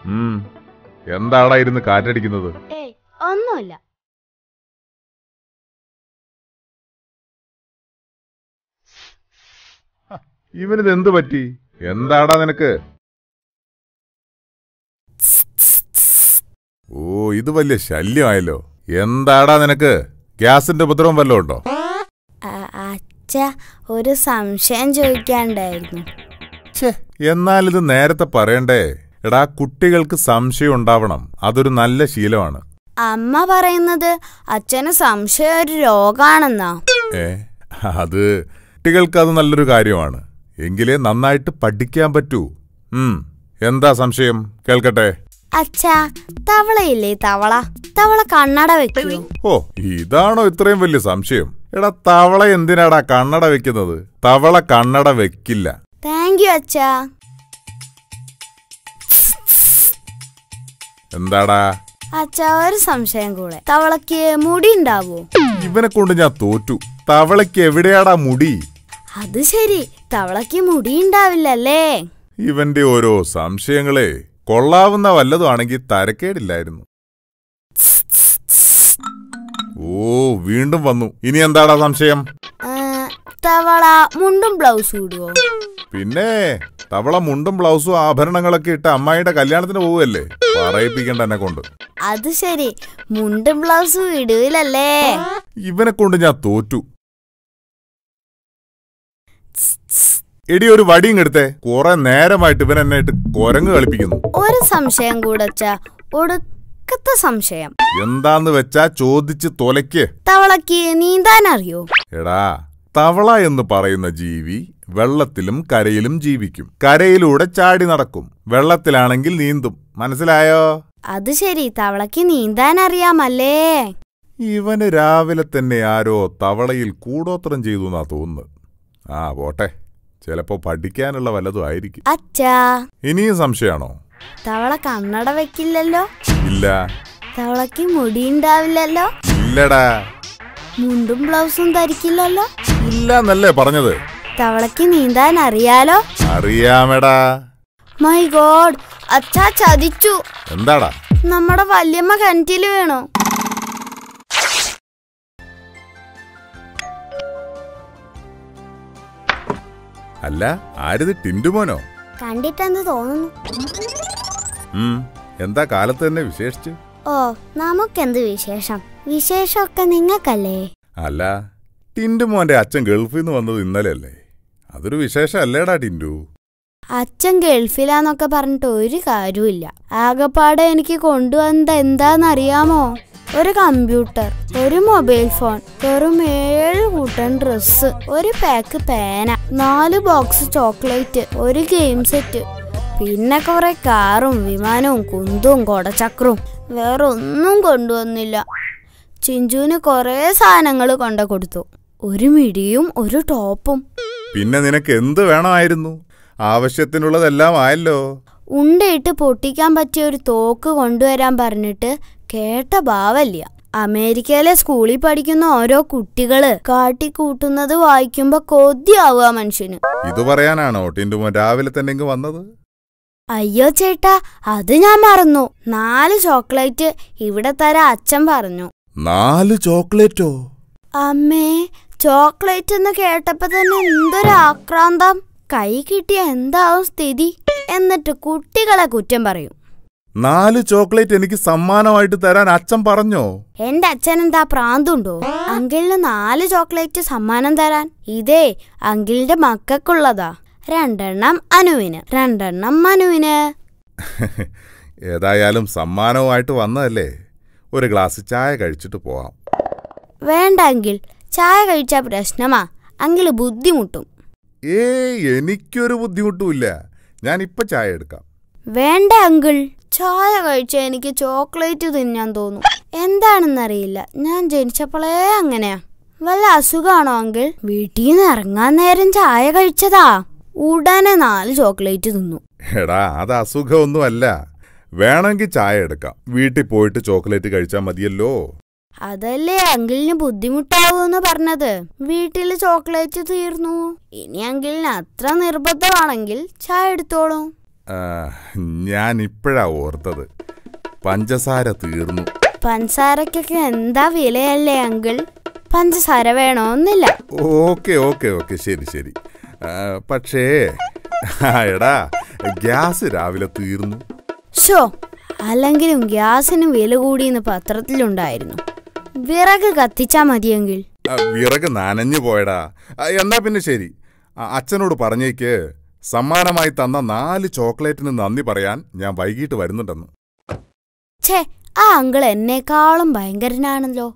ഉം എന്താടാ ഇരുന്ന് കാറ്റടിക്കുന്നത് ഏയ് ഒന്നുമില്ല ഇവനിത് എന്ത് പറ്റി എന്താടാ നിനക്ക് ഓ ഇത് വലിയ ശല്യമായല്ലോ എന്താടാ നിനക്ക് ഗ്യാസിന്റെ ഉപദ്രവം വല്ലതും ഉണ്ടോ അച്ഛ ഒരു സംശയം ചോദിക്കാണ്ടായിരുന്നു ഛേ എന്നാൽ ഇത് നേരത്തെ പറയണ്ടേ എടാ കുട്ടികൾക്ക് സംശയം ഉണ്ടാവണം അതൊരു നല്ല ശീലമാണ് അമ്മ പറയുന്നത് അച്ഛന് സംശയം ഒരു രോഗാണെന്നാ ഏ അത് കുട്ടികൾക്ക് അത് നല്ലൊരു കാര്യമാണ് എങ്കിലേ നന്നായിട്ട് പഠിക്കാൻ പറ്റൂ ഉം എന്താ സംശയം കേൾക്കട്ടെ അച്ഛാ തവളയില്ലേ തവള തവള കണ്ണട വെക്കൂ ഓ ഇതാണോ ഇത്രയും വലിയ സംശയം എടാ തവള എന്തിനാടാ കണ്ണട വെക്കുന്നത് തവള കണ്ണട വെക്കില്ല താങ്ക് യു അച്ഛാ എന്താടാ അച്ഛാ ഒരു സംശയം കൂടെ തവളക്ക് മുടി ഉണ്ടാവോ ഇവനെ കൊണ്ട് ഞാൻ തോറ്റു തവളയ്ക്ക് എവിടെയാടാ മുടി അത് ശരി തവളക്ക് മുടി ഉണ്ടാവില്ലല്ലേ ഇവന്റെ ഓരോ സംശയങ്ങളെ കൊള്ളാവുന്ന വല്ലതും ആണെങ്കിൽ തരക്കേടില്ലായിരുന്നു ഓ വീണ്ടും വന്നു ഇനി എന്താടാ സംശയം ആ, തവള മുണ്ടും ബ്ലൗസും ഇടുവോ പിന്നെ തവള മുണ്ടും ബ്ലൗസും ആഭരണങ്ങളൊക്കെ ഇട്ട് അമ്മായിയുടെ കല്യാണത്തിന് പോവുകയല്ലേ പറയിപ്പിക്കണ്ട എന്നെ കൊണ്ട് അത് ശരി മുണ്ടും ബ്ലൗസും ഇടൂലല്ലേ ഇവനെ കൊണ്ട് ഞാൻ തോറ്റു എടി ഒരു വടിയും എടുത്തേ കുറെ നേരമായിട്ട് ഇവൻ എന്നെ ഇട്ട് കൊരങ്ങ് കളിപ്പിക്കുന്നു ഒരു സംശയം കൂടെ അച്ഛാ ഒടുക്കത്തെ സംശയം എന്താന്ന് വെച്ചാ ചോദിച്ച് തൊലയ്ക്ക് തവളക്ക് നീന്താൻ അറിയോ എടാ തവള എന്ന് പറയുന്ന ജീവി വെള്ളത്തിലും കരയിലും ജീവിക്കും കരയിലൂടെ ചാടി നടക്കും വെള്ളത്തിലാണെങ്കിൽ നീന്തും മനസ്സിലായോ അത് ശരി തവളക്ക് നീന്താൻ അറിയാമല്ലേ ഇവന് രാവിലെ തന്നെ ആരോ തവളയിൽ കൂടോത്രം ചെയ്തു എന്നാ തോന്നുന്നത് ആ പോട്ടെ ചിലപ്പോ പഠിക്കാനുള്ള വല്ലതും ആയിരിക്കും അച്ഛാ ഇനിയും സംശയമാണോ തവള കണ്ണട വെക്കില്ലല്ലോ ഇല്ല തവളക്ക് മുടി ഉണ്ടാവില്ലല്ലോ ഇല്ലടാ മുണ്ടും ബ്ലൗസും ധരിക്കില്ലല്ലോ ഇല്ല എന്നല്ലേ പറഞ്ഞത് തവളക്ക് നീന്താൻ അറിയാലോ അറിയാമെടാ മൈ ഗോഡ് അച്ഛാ ചതിച്ചു എന്താടാ നമ്മുടെ വല്യമ്മ കിണറ്റില് വീണു അല്ല ആരിത് ടിൻഡുമോനോ കണ്ടിട്ടെന്ത് തോന്നുന്നു ഉം എന്താ കാലത്ത് തന്നെ വിശേഷിച്ച് ഓ നമുക്കെന്ത് വിശേഷം വിശേഷമൊക്കെ നിങ്ങൾക്കല്ലേ അല്ല ടിൻഡുമോന്റെ അച്ഛൻ ഗൾഫിൽ നിന്ന് വന്നത് ഇന്നലെയല്ലേ അതൊരു വിശേഷമല്ലേടാ ടിൻഡു അച്ഛൻ ഗൾഫിലാന്നൊക്കെ പറഞ്ഞിട്ട് ഒരു കാര്യമില്ല ആകപ്പാടെ എനിക്ക് കൊണ്ടുവന്നത് എന്താന്നറിയാമോ ഒരു കമ്പ്യൂട്ടർ ഒരു മൊബൈൽ ഫോൺ വെറും ഏഴ് കൂട്ടൻ ഡ്രസ്സ് ഒരു പാക്ക് പേന നാല് ബോക്സ് ചോക്ലേറ്റ് ഒരു ഗെയിം സെറ്റ് പിന്നെ കുറെ കാറും വിമാനവും കുന്തും കൊടച്ചക്രവും വേറെ ഒന്നും കൊണ്ടുവന്നില്ല ചിഞ്ചുവിന് കുറെ സാധനങ്ങൾ കൊണ്ട കൊടുത്തു ഒരു മിടിയും ഒരു ടോപ്പും പിന്നെ നിനക്ക് എന്ത് വേണമായിരുന്നു ആവശ്യത്തിനുള്ളതെല്ലാം ആയല്ലോ ഉണ്ടയിട്ട് പൊട്ടിക്കാൻ പറ്റിയ ഒരു തോക്ക് കൊണ്ടുവരാൻ പറഞ്ഞിട്ട് കേട്ട ഭാവല്ല അമേരിക്കയിലെ സ്കൂളിൽ പഠിക്കുന്ന ഓരോ കുട്ടികള് കാട്ടിക്കൂട്ടുന്നത് വായിക്കുമ്പോ കൊതിയാവുക മനുഷ്യന് ഇത് പറയാനാണോ ടിൻഡുമോൻ രാവിലെ തന്നെ ഇങ്ങ് വന്നത് അയ്യോ ചേട്ടാ അത് ഞാൻ മറന്നു നാല് ചോക്ലേറ്റ് ഇവിടെ തരാ അച്ഛൻ പറഞ്ഞു നാല് ചോക്ലേറ്റോ അമ്മേ ചോക്ലേറ്റ് എന്ന് കേട്ടപ്പോ തന്നെ എന്തൊരു ആക്രാന്തം കൈ കിട്ടിയ എന്താവും സ്ഥിതി എന്നിട്ട് കുട്ടികളെ കുറ്റം പറയും നാല് ചോക്ലേറ്റ് എനിക്ക് സമ്മാനമായിട്ട് തരാൻ അച്ഛൻ പറഞ്ഞോ എന്റെ അച്ഛൻ എന്താ പ്രാന്തുണ്ടോ അങ്കിളിന് നാല് ചോക്ലേറ്റ് സമ്മാനം തരാൻ ഇതേ അങ്കിളിന്റെ മക്കൾക്കുള്ളതാ രണ്ടെണ്ണം അനുവിന് രണ്ടെണ്ണം മനുവിന് ഏതായാലും സമ്മാനവുമായിട്ട് വന്നതല്ലേ ഒരു ഗ്ലാസ് ചായ കഴിച്ചിട്ട് പോവാം വേണ്ട അങ്കിൾ ചായ കഴിച്ചാ പ്രശ്നമാ അങ്കിള് ബുദ്ധിമുട്ടും ഏയ് എനിക്കൊരു ബുദ്ധിമുട്ടുമില്ല ഞാൻ ഇപ്പൊ ചായ എടുക്കാം വേണ്ട അങ്കിൾ ചായ കഴിച്ചാ എനിക്ക് ചോക്ലേറ്റ് തിന്നാൻ തോന്നും എന്താണെന്നറിയില്ല ഞാൻ ജനിച്ചപ്പോഴേ അങ്ങനെയാ വല്ല അസുഖാണോ അങ്കിൾ വീട്ടിൽ നിന്ന് ഇറങ്ങാൻ നേരം ചായ കഴിച്ചതാ ഉടനെ നാല് ചോക്ലേറ്റ് തിന്നു എടാ അത് അസുഖമൊന്നുമല്ല വേണമെങ്കിൽ ചായ എടുക്കാം വീട്ടിൽ പോയിട്ട് ചോക്ലേറ്റ് കഴിച്ചാൽ മതിയല്ലോ അതല്ലേ അങ്കിളിന് ബുദ്ധിമുട്ടാവൂന്ന് പറഞ്ഞത് വീട്ടില് ചോക്ലേറ്റ് തീർന്നു ഇനി അങ്കിളിന് അത്ര നിർബന്ധമാണെങ്കിൽ ചായ എടുത്തോളൂ ആ, ഞാൻ ഇപ്പോഴാ ഓർത്തത് പഞ്ചസാര തീർന്നു പഞ്ചസാരക്കൊക്കെ എന്താ വിലയല്ലേ അങ്കിൾ പഞ്ചസാര വേണമെന്നില്ല ഓക്കെ ഓക്കെ ഓക്കെ ശരി ശരി ആ, പക്ഷേ ആ, എടാ ഗ്യാസ് രാവിലെ തീർന്നു ഷോ അല്ലെങ്കിലും ഗ്യാസിന് വില കൂടിയെന്ന് പത്രത്തിലുണ്ടായിരുന്നു വിറക് കത്തിച്ചാ മതിയെങ്കിൽ ആ, വിറക് നനഞ്ഞു പോയടാ ആ, എന്നാ പിന്നെ ശരി ആ, അച്ഛനോട് പറഞ്ഞേക്ക് സമ്മാനമായി തന്ന നാല് ചോക്ലേറ്റിന് നന്ദി പറയാൻ ഞാൻ വൈകിട്ട് വരുന്നുണ്ടെന്ന് ഛേ ആ അങ്കിൾ എന്നെക്കാളും ഭയങ്കരനാണല്ലോ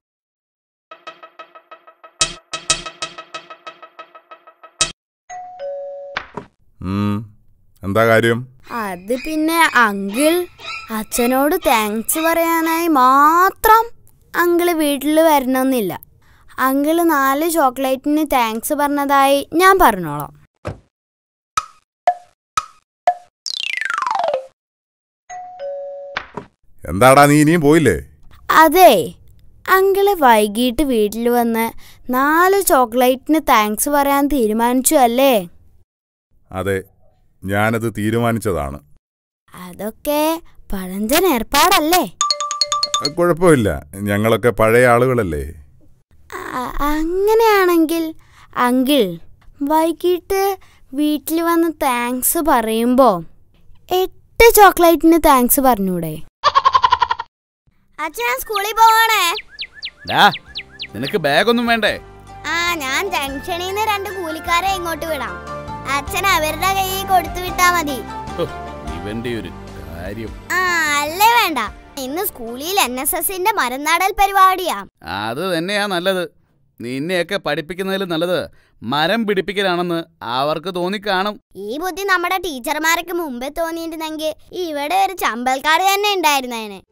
ഉം, എന്താ കാര്യം അത് പിന്നെ അങ്കിൾ അച്ഛനോട് താങ്ക്സ് പറയാനായി മാത്രം അങ്കിള് വീട്ടിൽ വരണമെന്നില്ല അങ്കിള് നാല് ചോക്ലേറ്റിന് താങ്ക്സ് പറഞ്ഞതായി ഞാൻ പറഞ്ഞോളാം എന്താടാ നീ ഇനിയും പോയില്ലേ അതെ അങ്കിള് വൈകിട്ട് വീട്ടിൽ വന്ന് നാല് ചോക്ലേറ്റിന് താങ്ക്സ് പറയാൻ തീരുമാനിച്ചു അല്ലേ അതെ ഞാനത് തീരുമാനിച്ചതാണ് അതൊക്കെ പഴഞ്ചൻ ഏർപ്പാടല്ലേ കുഴപ്പമില്ല ഞങ്ങളൊക്കെ പഴയ ആളുകളല്ലേ അ- അങ്ങനെയാണെങ്കിൽ അങ്കിൾ വൈകിട്ട് വീട്ടിൽ വന്ന് താങ്ക്സ് പറയുമ്പോൾ എട്ട് ചോക്ലേറ്റിന് താങ്ക്സ് പറഞ്ഞൂടെ അച്ഛൻ സ്കൂളിൽ പോവാണേ ഡാ നിനക്ക് ബാഗൊന്നും വേണ്ടേ ആ ഞാൻ ജംഗ്ഷനിൽ നിന്ന് രണ്ട് കൂലിക്കാരെ ഇങ്ങോട്ട് വിടാം അച്ഛൻ അവരുടെ കയ്യിൽ കൊടുത്തു വിട്ടാ മതി ഹോ, ഇവന്റെ ഒരു കാര്യം ആ അല്ലേ വേണ്ട ഇന്ന് സ്കൂളിൽ എൻ എസ് എസിന്റെ മരനാടൽ പരിപാടിയാ അത് തന്നെയാ നല്ലത് നിന്നെയൊക്കെ പഠിപ്പിക്കുന്നതിൽ നല്ലത് മരം പിടിപ്പിക്കലാണെന്ന് അവർക്ക് തോന്നിക്കാണും ഈ ബുദ്ധി നമ്മുടെ ടീച്ചർമാർക്ക് മുമ്പേ തോന്നിയിരുന്നെങ്കിൽ ഇവിടെ ഒരു ചമ്പൽക്കാട് തന്നെ ഉണ്ടായിരുന്നേനെ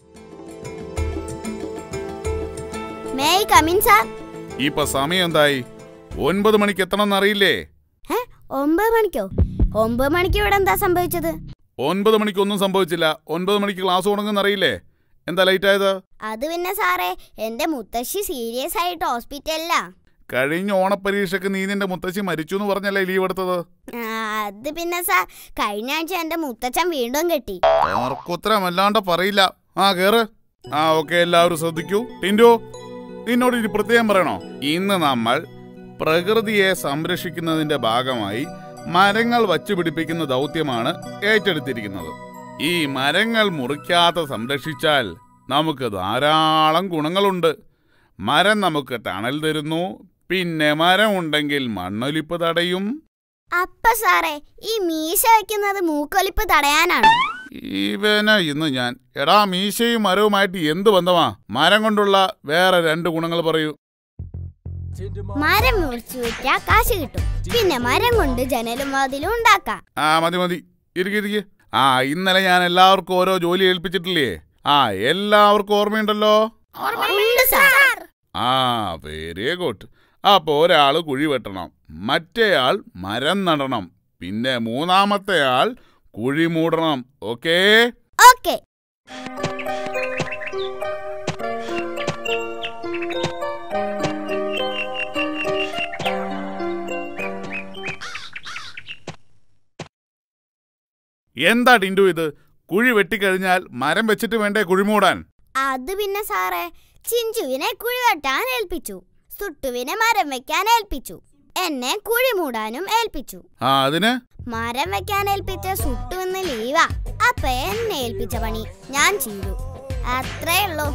മേയ് കമിൻ സാർ ഇപ്പൊ സമയം എന്തായി ഒൻപത് മണിക്ക് എത്തണം അറിയില്ലേ ഏ ഒമ്പത് മണിക്കോ ഒമ്പത് മണിക്ക് ഇവിടെ എന്താ സംഭവിച്ചത് ഒൻപത് മണിക്ക് ഒന്നും സംഭവിച്ചില്ല ഒൻപത് മണിക്ക് ക്ലാസ് തുടങ്ങുന്ന അറിയില്ലേ എന്താ ലേറ്റ് ആയത് അത് പിന്നെ സാറേ എന്റെ മുത്തശ്ശി സീരിയസ് ആയിട്ട് ഹോസ്പിറ്റലിലാ കഴിഞ്ഞ ഓണപ്പരീക്ഷയ്ക്ക് നീ നിന്റെ മുത്തശ്ശി മരിച്ചു എന്ന് പറഞ്ഞല്ലേ ലീവ് എടുത്തത് ആ, അത് പിന്നെ സാർ കഴിഞ്ഞ ആഴ്ച എന്റെ മുത്തച്ഛൻ വീണ്ടും കെട്ടി ഓർക്കുത്തരം അല്ലാണ്ട് പറയില്ല ആ കേറ് ആ ഓക്കെ എല്ലാവരും ശ്രദ്ധിക്കൂ ടിൻഡു നിന്നോട് ഇനി പ്രത്യേകം പറയണോ ഇന്ന് നമ്മൾ പ്രകൃതിയെ സംരക്ഷിക്കുന്നതിന്റെ ഭാഗമായി മരങ്ങൾ വച്ചു പിടിപ്പിക്കുന്ന ദൗത്യമാണ് ഏറ്റെടുത്തിരിക്കുന്നത് ഈ മരങ്ങൾ മുറിക്കാതെ സംരക്ഷിച്ചാൽ നമുക്ക് ധാരാളം ഗുണങ്ങളുണ്ട് മരം നമുക്ക് തണൽ തരുന്നു പിന്നെ മരം ഉണ്ടെങ്കിൽ മണ്ണൊലിപ്പ് തടയും അപ്പ സാറേ ഈ മീശ വെക്കുന്നത് മൂക്കൊലിപ്പ് തടയാനാണ് ഇവന ഇന്ന് ഞാൻ എടാ മീശയും മരവുമായിട്ട് എന്ത് ബന്ധമാ മരം കൊണ്ടുള്ള വേറെ രണ്ട് ഗുണങ്ങൾ പറയൂ മരം മുറിച്ചു വിറ്റാ കാശ് കിട്ടും പിന്നെ മരം കൊണ്ട് ജനലും വാതിലും ഉണ്ടാക്കാം ആ മതി മതി ഇരിക്ക് ഇരിക്ക് ആ ഇന്നലെ ഞാൻ എല്ലാവർക്കും ഓരോ ജോലി ഏൽപ്പിച്ചിട്ടില്ലേ ആ എല്ലാവർക്കും ഓർമ്മയുണ്ടല്ലോ ഉണ്ട് സാർ ആ വെരി ഗുഡ് അപ്പൊ ഒരാള് കുഴി വെട്ടണം മറ്റേയാൾ മരം നടണം പിന്നെ മൂന്നാമത്തെ ആൾ കുഴി മൂടണം ഓക്കേ ഓക്കെ എന്താ ടിൻഡു ഇത് കുഴി വെട്ടിക്കഴിഞ്ഞാൽ മരം വെച്ചിട്ട് വേണ്ടേ കുഴി മൂടാൻ അത് പിന്നെ സാറേ ചിഞ്ചുവിനെ കുഴി വെട്ടാൻ ഏൽപ്പിച്ചു സുട്ടുവിനെ മരം വെക്കാൻ ഏൽപ്പിച്ചു എന്നെ കുഴി മൂടാനും ഏൽപ്പിച്ചു ആ അതിന് മരം വെക്കാൻ ഏൽപ്പിച്ച സുട്ടുവിന്ന് ലീവാ അപ്പൊ എന്നെ ഏൽപ്പിച്ച പണി ഞാൻ ചെയ്തു അത്രേ ഉള്ളൂ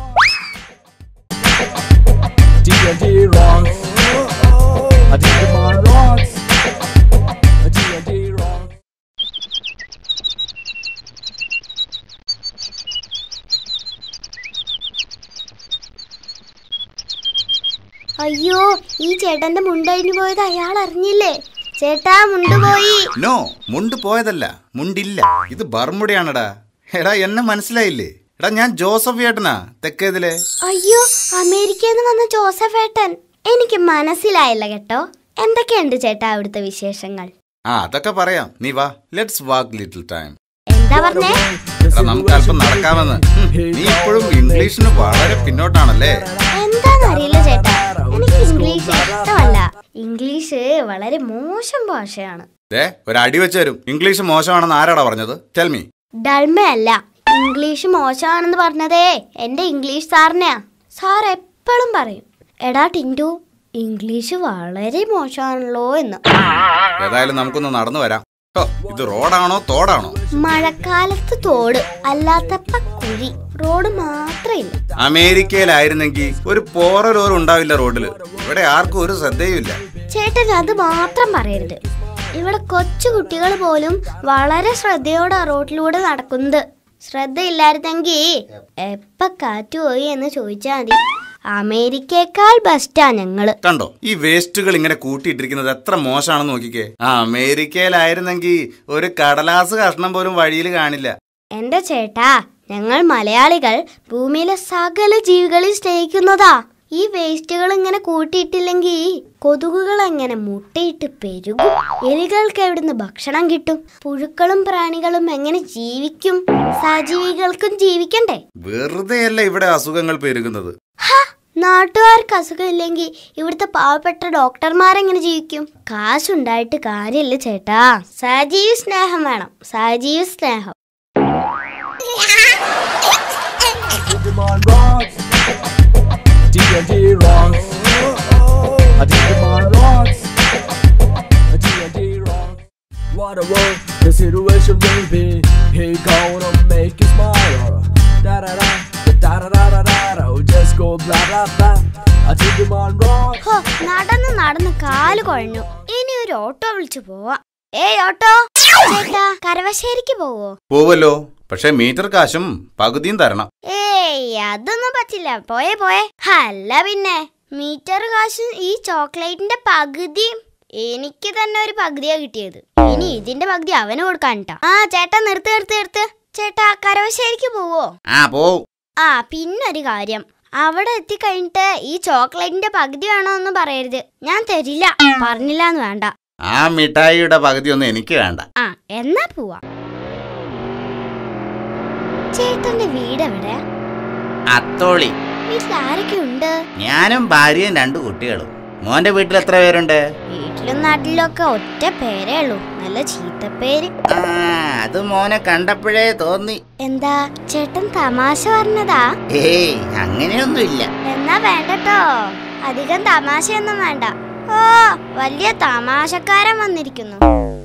D&D rocks. A Digimon rocks. A D&D rocks. അയ്യോ ഈ ചേട്ടന്റെ മുണ്ടഴിഞ്ഞു പോയത് അയാൾ അറിഞ്ഞില്ലേ ചേട്ടാ മുണ്ടുപോയി നോ മുണ്ട് പോയതല്ല മുണ്ടില്ല ഇത് ബർമുടയാണെടാ എടാ എന്നെ മനസ്സിലായില്ലേ എടാ ഞാൻ ജോസഫ് ഏട്ടനാ തെക്കേതിലെ അയ്യോ അമേരിക്കയിൽ നിന്ന് വന്ന ജോസഫ് ഏട്ടൻ എനിക്ക് മനസ്സിലായില്ല കേട്ടോ എന്തൊക്കെയുണ്ട് ചേട്ടാ അവിടുത്തെ വിശേഷങ്ങൾ ആ അതൊക്കെ പറയാം നീ വാ ലെറ്റ്സ് വാക്ക് ലിറ്റിൽ ടൈം എന്താ പറഞ്ഞേ എടാ നമുക്ക് അല്പം നടക്കാമെന്ന് ഹും, നീ ഇപ്പോഴും ഇംഗ്ലീഷിന് വളരെ പിന്നോട്ടാണല്ലേ എന്താന്നറിയില്ല ചേട്ടാ എനിക്ക് ഇംഗ്ലീഷ് ഇഷ്ടമല്ല ഇംഗ്ലീഷ് വളരെ മോശം ഭാഷയാണ് ദേ ഒരു അടി വെച്ച് തരും ഇംഗ്ലീഷ് മോശമാണെന്ന് ആരാടാ പറഞ്ഞത് ടെൽമി ഡൾമയല്ല ഇംഗ്ലീഷ് മോശമാണെന്ന് പറഞ്ഞതേ എന്റെ ഇംഗ്ലീഷ് സാറിനെയാ സാർ എപ്പോഴും പറയും എടാ ടിൻറ്റു ഇംഗ്ലീഷ് വളരെ മോശമാണല്ലോ എന്ന് ഏതായാലും നമുക്കൊന്ന് നടന്നു വരാം ഓ ഇത് റോഡാണോ തോടാണോ മഴക്കാലത്ത് തോട് അല്ലാത്തപ്പ കുഴി റോഡ് മാത്രമില്ല അമേരിക്കയിലായിരുന്നെങ്കിൽ ഒരു പോറലോർ ഉണ്ടാവില്ല റോഡില് ഇവിടെ ആർക്കും ഒരു ശ്രദ്ധയും ഇല്ല ചേട്ടൻ അത് മാത്രം പറയരുത് ഇവിടെ കൊച്ചു കുട്ടികൾ പോലും വളരെ ശ്രദ്ധയോടെ റോഡിലൂടെ നടക്കുന്നത് ശ്രദ്ധയില്ലായിരുന്നെങ്കിൽ എപ്പ കാറ്റ് പോയി എന്ന് ചോദിച്ചാൽ മതി അമേരിക്കയേക്കാൾ ബെസ്റ്റാ ഞങ്ങള് കണ്ടോ ഈ വേസ്റ്റുകൾ ഇങ്ങനെ കൂട്ടിയിട്ടിരിക്കുന്നത് എത്ര മോശമാണെന്ന് നോക്കിക്കേ ആ അമേരിക്കയിലായിരുന്നെങ്കിൽ ഒരു കടലാസ് കഷ്ണം പോലും വഴിയിൽ കാണില്ല എന്റെ ചേട്ടാ ഞങ്ങൾ മലയാളികൾ ഭൂമിയിലെ സകല ജീവികളെയും സ്നേഹിക്കുന്നതാ ഈ വേസ്റ്റുകൾ ഇങ്ങനെ കൂട്ടിയിട്ടില്ലെങ്കിൽ കൊതുകുകൾ എങ്ങനെ മുട്ടയിട്ട് പെരുകും എലികൾക്ക് എവിടുന്ന് ഭക്ഷണം കിട്ടും പുഴുക്കളും പ്രാണികളും എങ്ങനെ ജീവിക്കും സജീവികൾക്കും ജീവിക്കണ്ടേ വെറുതെയല്ല ഇവിടെ അസുഖങ്ങൾ പെരുകുന്നത് ഹ, നാട്ടുകാർക്ക് അസുഖമില്ലെങ്കിൽ ഇവിടുത്തെ പാവപ്പെട്ട ഡോക്ടർമാരെങ്ങനെ ജീവിക്കും കാശുണ്ടായിട്ട് കാര്യമില്ല ചേട്ടാ സജീവ സ്നേഹം വേണം സജീവ സ്നേഹം Digimon rocks. D&D rocks. A Digimon rocks. A D&D rocks. What a world the situation will be. He gonna make you smile. Da da da da da da da da da. Just go blah blah blah. A Digimon rocks. ഹോ നടന്ന് നടന്ന് കാല് കുഴഞ്ഞു ഇനി ഒരു auto വിളിച്ചു പോവാം ഏയ് ഓട്ടോ ചേട്ടാ കരവശ്ശേരിക്ക് പോവോ പോവല്ലോ പക്ഷെ മീറ്റർ കാശും പകുതിയും തരണം ഏയ് അതൊന്നും പറ്റില്ല പോയേ പോയേ അല്ല പിന്നെ മീറ്റർ കാശും ഈ ചോക്ലേറ്റിന്റെ പകുതിയും എനിക്ക് തന്നെ ഒരു പകുതിയാ കിട്ടിയത് ഇനി ഇതിന്റെ പകുതി അവന് കൊടുക്കാനിട്ടാ ആ ചേട്ടാ നിർത്ത് നിർത്ത് നിർത്ത് ചേട്ടാ കരവശ്ശേരിക്ക് പോവോ ആ പോവും ആ പിന്നൊരു കാര്യം അവിടെ എത്തിക്കഴിഞ്ഞിട്ട് ഈ ചോക്ലേറ്റിന്റെ പകുതി വേണോ എന്ന് പറയരുത് ഞാൻ തരില്ല പറഞ്ഞില്ല എന്ന് വേണ്ട ആ മിഠായിയുടെ പകുതി ഒന്നും എനിക്ക് വേണ്ട ആ എന്നാ പോവാ ചേട്ടന്റെ വീട് എവിടെ അത്തോളി വീട്ടിൽ ആരൊക്കെ ഉണ്ട് ഞാനും ഭാര്യയും രണ്ടു കുട്ടികളും മോന്റെ വീട്ടിൽ എത്ര പേരുണ്ട് വീട്ടിലും നാട്ടിലും ഒക്കെ ഒറ്റ പേരേ ഉള്ളൂ നല്ല ചീത്തപ്പേര് ആ അത് മോനെ കണ്ടപ്പോഴേ തോന്നി എന്താ ചേട്ടൻ തമാശ പറഞ്ഞതാ ഏയ് അങ്ങനെയൊന്നുമില്ല എന്നാ വേണ്ടട്ടോ അധികം തമാശയൊന്നും വേണ്ട ഓ വലിയ തമാശക്കാരൻ വന്നിരിക്കുന്നു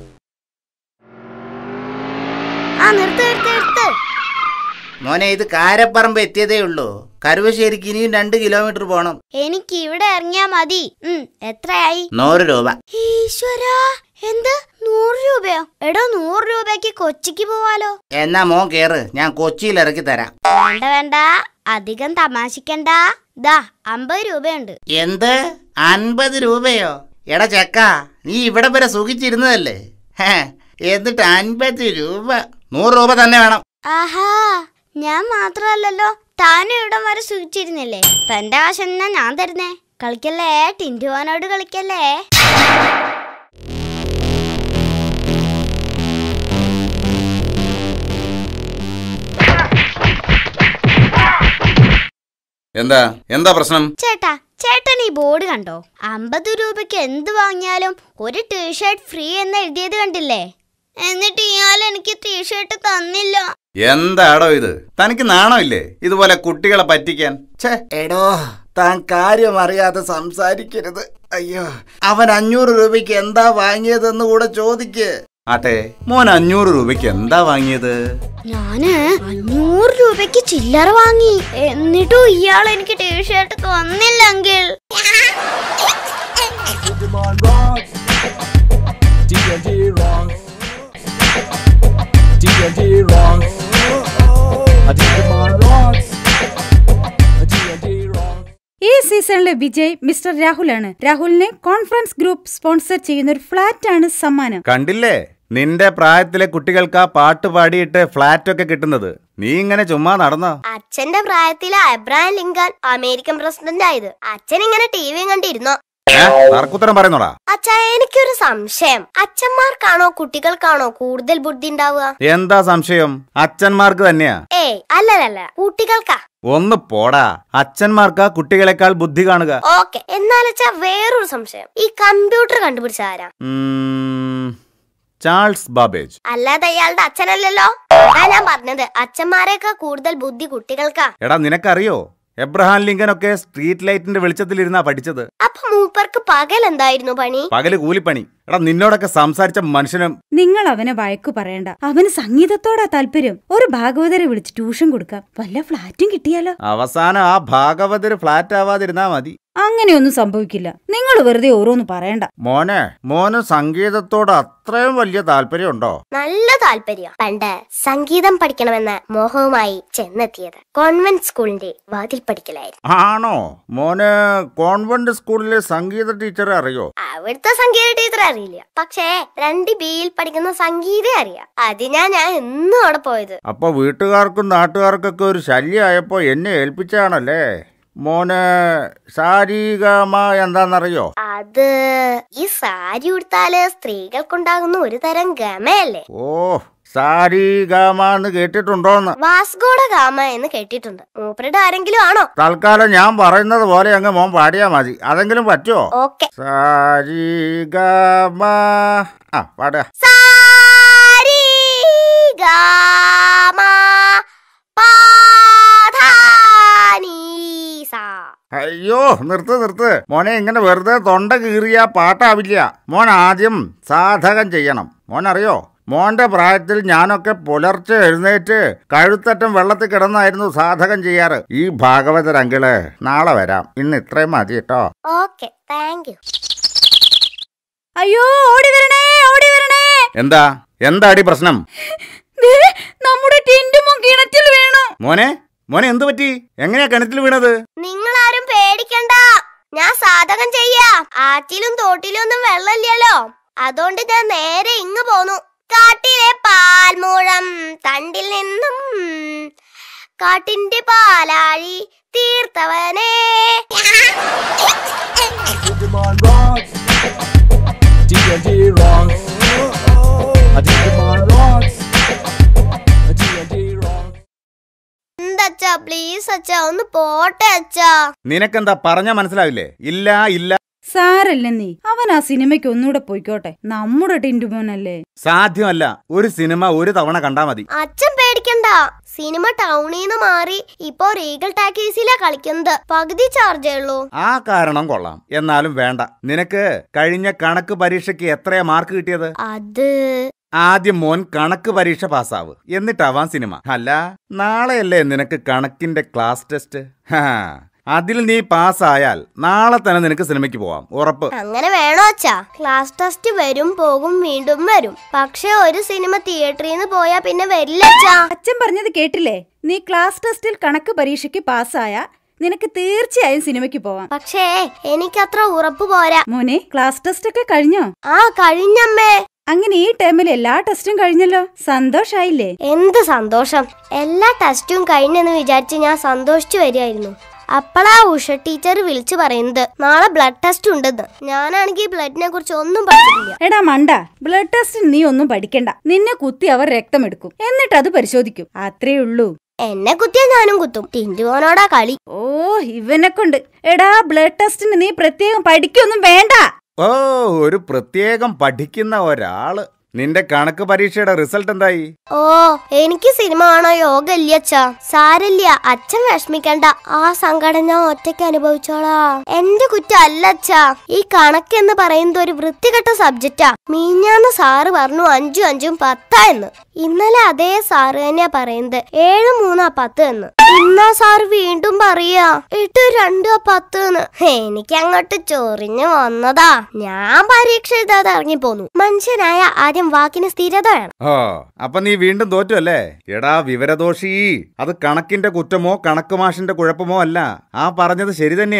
ആ നിർത്ത് നിർത്ത് നിർത്ത് മോനെ ഇത് കാരപ്പറമ്പ് എത്തിയതേ ഉള്ളൂ കരുവശ്ശേരിക്ക് ഇനിയും രണ്ട് കിലോമീറ്റർ പോണം എനിക്ക് ഇവിടെ ഇറങ്ങിയാ മതി ഉം എത്രയായി നൂറ് രൂപ ഈശ്വരാ എന്ത് നൂറ് രൂപയോ എടോ നൂറ് രൂപയ്ക്ക് കൊച്ചിക്ക് പോവാലോ എന്നാ മോൻ കേറ് ഞാൻ കൊച്ചിയിൽ ഇറക്കി തരാം വേണ്ട വേണ്ട അധികം തമാശിക്കണ്ട ദാ അമ്പത് രൂപയുണ്ട് എന്ത് അൻപത് രൂപയോ എടാ ചെക്ക നീ ഇവിടെ വരെ സുഖിച്ചിരുന്നതല്ലേ ഹേ, എന്നിട്ട് അൻപത് രൂപ നൂറ് രൂപ തന്നെ വേണം ആഹാ ഞാൻ മാത്രമല്ലല്ലോ താനും ഇവിടം വരെ സൂചിച്ചിരുന്നില്ലേ തന്റെ കാശ് എന്നാ ഞാൻ തരുന്നേ കളിക്കല്ലേ ടിൻറ്റുവാനോട് കളിക്കല്ലേ എന്താ എന്താ പ്രശ്നം ചേട്ടാ ചേട്ടൻ ഈ ബോർഡ് കണ്ടോ അമ്പത് രൂപയ്ക്ക് എന്ത് വാങ്ങിയാലും ഒരു ടീഷർട്ട് ഫ്രീ എന്ന് എഴുതിയത് കണ്ടില്ലേ എന്നിട്ട് ഇയാൾ എനിക്ക് ടീഷർട്ട് തന്നില്ല എന്താടോ ഇത് തനിക്ക് നാണോ ഇല്ലേ ഇതുപോലെ കുട്ടികളെ പറ്റിക്കാൻ ഛേ എടോ താൻ കാര്യം അറിയാതെ സംസാരിക്കരുത് അയ്യോ അവൻ അഞ്ഞൂറ് രൂപയ്ക്ക് എന്താ വാങ്ങിയതെന്ന് കൂടെ ചോദിക്ക് ആട്ടെ മോൻ അഞ്ഞൂറ് രൂപയ്ക്ക് എന്താ വാങ്ങിയത് ഞാന് അഞ്ഞൂറ് രൂപയ്ക്ക് ചില്ലറ വാങ്ങി എന്നിട്ടും ഇയാൾ എനിക്ക് ടീഷർട്ട് തന്നില്ലെങ്കിൽ Digimon rocks. D&D rocks. D&D rocks. A Digimon rocks. A D&D rocks. ഈ സീസണിലെ വിജയ് മിസ്റ്റർ രാഹുലാണ് രാഹുലിനെ കോൺഫറൻസ് ഗ്രൂപ്പ് സ്പോൺസർ ചെയ്യുന്ന ഒരു ഫ്ലാറ്റ് ആണ് സമ്മാനം കണ്ടില്ലേ നിന്റെ പ്രായത്തിലെ കുട്ടികൾക്ക് ആ പാട്ട് പാടിയിട്ട് ഫ്ലാറ്റ് ഒക്കെ കിട്ടുന്നത് നീ ഇങ്ങനെ ചുമ്മാ നടന്നോ അച്ഛന്റെ പ്രായത്തില് അബ്രഹാം ലിങ്കൻ അമേരിക്കൻ പ്രസിഡന്റ് ആയത് അച്ഛൻ ഇങ്ങനെ ടി വി കണ്ടിരുന്നോ ഏ? തർക്കുത്തരം പറയുന്നോടാ അച്ഛാ എനിക്കൊരു സംശയം അച്ഛന്മാർക്കാണോ കുട്ടികൾക്കാണോ കൂടുതൽ ബുദ്ധി ഉണ്ടാവുക എന്താ സംശയം അച്ഛന്മാർക്ക് തന്നെയാ ഏയ് അല്ലല്ല കുട്ടികൾക്കാ ഒന്ന് പോടാ അച്ഛന്മാർക്കാ കുട്ടികളെക്കാൾ ബുദ്ധി കാണുക ഓക്കെ എന്നാലച്ചാ വേറൊരു സംശയം ഈ കമ്പ്യൂട്ടർ കണ്ടുപിടിച്ച ആരാ ഉം, ചാൾസ് ബാബേജ് അല്ലാതെ അയാളുടെ അച്ഛനല്ലല്ലോ അതാ ഞാൻ പറഞ്ഞത് അച്ഛന്മാരെക്കാ കൂടുതൽ ബുദ്ധി കുട്ടികൾക്കാ എടാ നിനക്കറിയോ എബ്രഹാം ലിങ്കൻ ഒക്കെ സ്ട്രീറ്റ് ലൈറ്റിന്റെ വെളിച്ചത്തിലിരുന്നാ പഠിച്ചത് അപ്പൊ മൂപ്പർക്ക് പകൽ എന്തായിരുന്നു പണി പകല് കൂലിപ്പണി എടാ നിന്നോടൊക്കെ സംസാരിച്ച മനുഷ്യനും നിങ്ങൾ അവനെ വഴക്കു പറയണ്ട അവന് സംഗീതത്തോടാ താല്പര്യം ഒരു ഭാഗവതരെ വിളിച്ച് ട്യൂഷൻ കൊടുക്കാം വല്ല ഫ്ലാറ്റും കിട്ടിയാലോ അവസാനം ആ ഭാഗവതര് ഫ്ലാറ്റ് ആവാതിരുന്നാ മതി അങ്ങനെയൊന്നും സംഭവിക്കില്ല നിങ്ങൾ വെറുതെ ഓരോന്ന് പറയണ്ട മോനെ മോന് സംഗീതത്തോട് അത്രയും വലിയ താല്പര്യമുണ്ടോ നല്ല താല്പര്യം പണ്ട് സംഗീതം പഠിക്കണമെന്ന മോഹവുമായി ചെന്നെത്തിയത് കോൺവെന്റ് സ്കൂളിന്റെ വാതിൽ പഠിക്കലായിരുന്നു ആണോ മോന് കോൺവെന്റ് സ്കൂളിലെ സംഗീത ടീച്ചറെ അറിയോ അവിടുത്തെ സംഗീത ടീച്ചർ അറിയില്ല പക്ഷേ രണ്ട് ബിയിൽ പഠിക്കുന്ന സംഗീതം അറിയാം അതിനാ ഞാൻ എന്നും അവിടെ പോയത് അപ്പൊ വീട്ടുകാർക്കും നാട്ടുകാർക്കൊക്കെ ഒരു ശല്യമായപ്പോ എന്നെ ഏൽപ്പിച്ചാണല്ലേ മോന് ശാരീരികമ എന്താന്നറിയോ അത് ഈ സാരി ഉടുത്താല് സ്ത്രീകൾക്കുണ്ടാകുന്ന ഒരു തരം ഗമയല്ലേ ഓ സാരീഗാമ എന്ന് കേട്ടിട്ടുണ്ടോന്ന് വാസ്കോഡ ഗാമ എന്ന് കേട്ടിട്ടുണ്ട് മൂപ്പരുടെ ആരെങ്കിലും ആണോ തൽക്കാലം ഞാൻ പറയുന്നത് പോലെ അങ്ങ് മോൻ പാടിയാ മതി അതെങ്കിലും പറ്റുമോ ഓക്കെ സാരീഗാമ ആ പാടുക സാരി ഗാമ പാധാനീസ അയ്യോ നിർത്ത് നിർത്ത് മോനെ ഇങ്ങനെ വെറുതെ തൊണ്ട കീറിയ പാട്ടാവില്ല മോൻ ആദ്യം സാധകം ചെയ്യണം മോൻ അറിയോ മോന്റെ പ്രായത്തിൽ ഞാനൊക്കെ പുലർച്ചെ എഴുന്നേറ്റ് കഴുത്തറ്റം വെള്ളത്തിൽ കിടന്നായിരുന്നു സാധകം ചെയ്യാറ് ഈ ഭാഗവതരങ്കിള് നാളെ വരാം ഇന്ന് ഇത്രയും മതി കേട്ടോ ഓക്കെ താങ്ക് യു അയ്യോ ഓടി വരണേ ഓടി വരണേ എന്താ എന്താടി പ്രശ്നം ദേ, നമ്മുടെ ടിന്റുമോ കിണറ്റിൽ വീണു മോനെ മോനെ എന്തു പറ്റി എങ്ങനെയാ കിണറ്റിൽ വീണത് നിങ്ങളാരും പേടിക്കണ്ട ഞാൻ സാധകം ചെയ്യാ ആറ്റിലും തോട്ടിലും ഒന്നും വെള്ളമില്ലല്ലോ അതുകൊണ്ട് ഞാൻ നേരെ ഇങ്ങ് പോന്നു കാട്ടിലെ പാൽമൂഴം തണ്ടിൽ നിന്നും കാട്ടിന്റെ പാലാഴി തീർത്തവനേ Digimon rocks. D&D rocks. A Digimon rocks. A D&D rocks. എന്തച്ചാ പ്ലീസ് അച്ഛാ ഒന്ന് പോട്ടെ അച്ഛാ നിനക്കെന്താ പറഞ്ഞാ മനസ്സിലാവില്ലേ ഇല്ല ഇല്ല സാരല്ല നീ അവൻ ആ സിനിമയ്ക്ക് ഒന്നുകൂടെ പോയിക്കോട്ടെ നമ്മുടെ ടിന്റുമോനല്ലേ സാധ്യമല്ല ഒരു സിനിമ ഒരു തവണ കണ്ടാ മതി അച്ഛൻ പേടിക്കണ്ട സിനിമ ടൗണിൽ നിന്ന് മാറി ഇപ്പൊ റീഗൽ ടാക്കീസിലാ കളിക്കുന്നത് പകുതി ചാർജേ ഉള്ളൂ ആ കാരണം കൊള്ളാം എന്നാലും വേണ്ട നിനക്ക് കഴിഞ്ഞ കണക്ക് പരീക്ഷയ്ക്ക് എത്രയാ മാർക്ക് കിട്ടിയത് അത് ആദ്യം മോൻ കണക്ക് പരീക്ഷ പാസ്സാവ് എന്നിട്ടാവാം സിനിമ അല്ല നാളെയല്ലേ നിനക്ക് കണക്കിന്റെ ക്ലാസ് ടെസ്റ്റ് ഹാ, അതിൽ നീ പാസ്സായാൽ നാളെ തന്നെ നിനക്ക് സിനിമയ്ക്ക് പോവാം ഉറപ്പ് അങ്ങനെ വേണോ അച്ഛാ ക്ലാസ് ടെസ്റ്റ് വരും പോകും വീണ്ടും വരും പക്ഷെ ഒരു സിനിമ തിയേറ്ററിൽ നിന്ന് പോയാ പിന്നെ വരില്ല അച്ഛാ അച്ഛൻ പറഞ്ഞത് കേട്ടില്ലേ നീ ക്ലാസ് ടെസ്റ്റിൽ കണക്ക് പരീക്ഷയ്ക്ക് പാസ്സായ നിനക്ക് തീർച്ചയായും സിനിമയ്ക്ക് പോവാം പക്ഷേ എനിക്കത്ര ഉറപ്പ് പോരാ മോനെ ക്ലാസ് ടെസ്റ്റ് ഒക്കെ കഴിഞ്ഞോ ആ കഴിഞ്ഞമ്മേ അങ്ങനെ ഈ ടൈമിൽ എല്ലാ ടെസ്റ്റും കഴിഞ്ഞല്ലോ സന്തോഷായില്ലേ എന്ത് സന്തോഷം എല്ലാ ടെസ്റ്റും കഴിഞ്ഞെന്ന് വിചാരിച്ച് ഞാൻ സന്തോഷിച്ചു വരികയായിരുന്നു അപ്പളാ ഉഷ ടീച്ചർ വിളിച്ചു പറയുന്നത് നാളെ ബ്ലഡ് ടെസ്റ്റ് ഉണ്ടെന്ന് ഞാനാണെങ്കിൽ ബ്ലഡിനെ കുറിച്ച് ഒന്നും പഠിച്ചിട്ടില്ല എടാ മണ്ട ബ്ലഡ് ടെസ്റ്റിന് നീ ഒന്നും പഠിക്കണ്ട നിന്നെ കുത്തി അവർ രക്തം എടുക്കും എന്നിട്ട് അത് പരിശോധിക്കും അത്രേ ഉള്ളൂ എന്നെ കുത്തിയാ ഞാനും കുത്തും ടിന്റുമോനോടാ കളി ഓ ഇവനെ കൊണ്ട് എടാ ബ്ലഡ് ടെസ്റ്റിന് നീ പ്രത്യേകം പഠിക്കൊന്നും വേണ്ട ഓ ഒരു പ്രത്യേകം പഠിക്കുന്ന ഒരാള് നിന്റെ കണക്ക് പരീക്ഷയുടെ റിസൾട്ട് എന്തായി ഓ എനിക്ക് സിനിമ കാണോ യോഗ ഇല്ല അച്ഛാ സാരില്ല അച്ഛൻ വിഷമിക്കണ്ട ആ സങ്കടം ഞാൻ ഒറ്റയ്ക്ക് അനുഭവിച്ചോളാ എന്റെ കുറ്റം അല്ല അച്ഛാ ഈ കണക്ക് എന്ന് പറയുന്നത് ഒരു വൃത്തികെട്ട സബ്ജക്റ്റാ മീഞ്ഞാന്ന് സാറ് പറഞ്ഞു അഞ്ചും അഞ്ചും പത്താ എന്ന് ഇന്നലെ അതേ സാറ് തന്നെയാ പറയുന്നത് ഏഴ് മൂന്നാ പത്ത് എന്ന് ഇന്നാ സാറ് വീണ്ടും പറയാ എട്ട് രണ്ടാ പത്ത് എന്ന് എനിക്ക് അങ്ങോട്ട് ചൊറിഞ്ഞു വന്നതാ ഞാൻ പരീക്ഷ എഴുതാതെ ഇറങ്ങിപ്പോന്നു മനുഷ്യനായ ആദ്യം വാക്കിന് സ്ഥിരത വേണം ഓ അപ്പൊ നീ വീണ്ടും തോറ്റു അല്ലേ എടാ വിവരദോഷി അത് കണക്കിന്റെ കുറ്റമോ കണക്ക് മാഷിന്റെ കുഴപ്പമോ അല്ല ആ പറഞ്ഞത് ശരി തന്നെയാ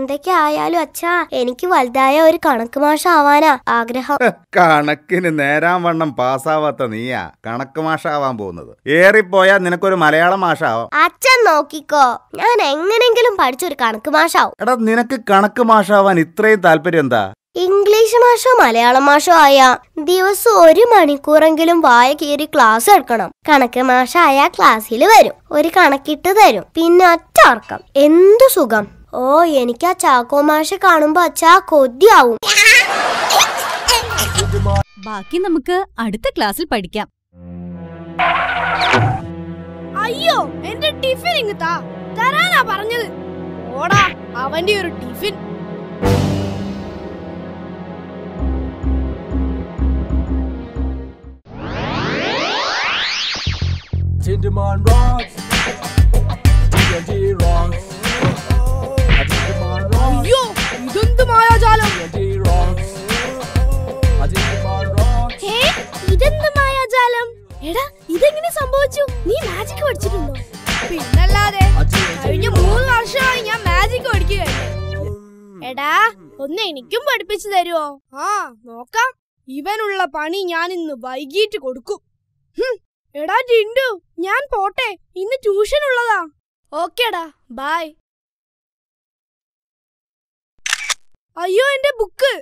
എന്തൊക്കെ ആയാലും അച്ഛാ എനിക്ക് വലുതായ ഒരു കണക്ക് മാഷ ആവാനാ ആഗ്രഹം കണക്കിന് നേരാൻ വണ്ണം പാസ്സാവാത്ത നീയാ കണക്ക് മാഷാവാൻ പോകുന്നത് ഏറിപ്പോയാ നിനക്കൊരു മലയാളം മാഷാവാം അച്ഛൻ നോക്കിക്കോ ഞാൻ എങ്ങനെങ്കിലും പഠിച്ചൊരു കണക്ക് മാഷാവും എടാ നിനക്ക് കണക്ക് മാഷാവാൻ ഇത്രയും താല്പര്യം എന്താ ഇംഗ്ലീഷ് മാഷോ മലയാളം മാഷോ ആയ ദിവസം ഒരു മണിക്കൂറെങ്കിലും വായ കീറി ക്ലാസ് എടുക്കണം കണക്ക് മാഷായ ക്ലാസ്സിൽ വരും ഒരു കണക്കിട്ട് തരും പിന്നെ ഒറ്റ ഉറക്കം എന്തു സുഖം ഓ എനിക്ക് ആ ചാക്കോ മാഷെ കാണുമ്പോ അച്ഛാ കൊതിയാവും ബാക്കി നമുക്ക് അടുത്ത ക്ലാസ്സിൽ പഠിക്കാം അയ്യോ എന്റെ ടിഫിൻ ഇങ്ങ് താ തരാനാ പറഞ്ഞത് ഓടാ അവന്റെ ഒരു tiffin Tinderman rocks. TNT rocks. A Tinderman rocks. അയ്യോ ഇതെന്ത് മായാജാലം TNT rocks. A Tinderman rocks. ഇതെന്ത് മായാജാലം എടാ ഇതെങ്ങനെ സംഭവിച്ചു നീ മാജിക് പഠിച്ചിട്ടുണ്ടോ പിന്നല്ലാതെ A TNT കഴിഞ്ഞ മൂന്ന് വർഷമായി ഞാൻ മാജിക് പഠിക്കുകയല്ലേ എടാ ഒന്ന് എനിക്കും പഠിപ്പിച്ചു തരുമോ ആ നോക്കാം ഇവനുള്ള പണി ഞാൻ ഇന്ന് വൈകിട്ട് കൊടുക്കും ഹും, എടാ ടിൻഡു ഞാൻ പോട്ടെ ഇന്ന് ട്യൂഷൻ ഉള്ളതാ ഓക്കേടാ ബൈ അയ്യോ എന്റെ ബുക്ക്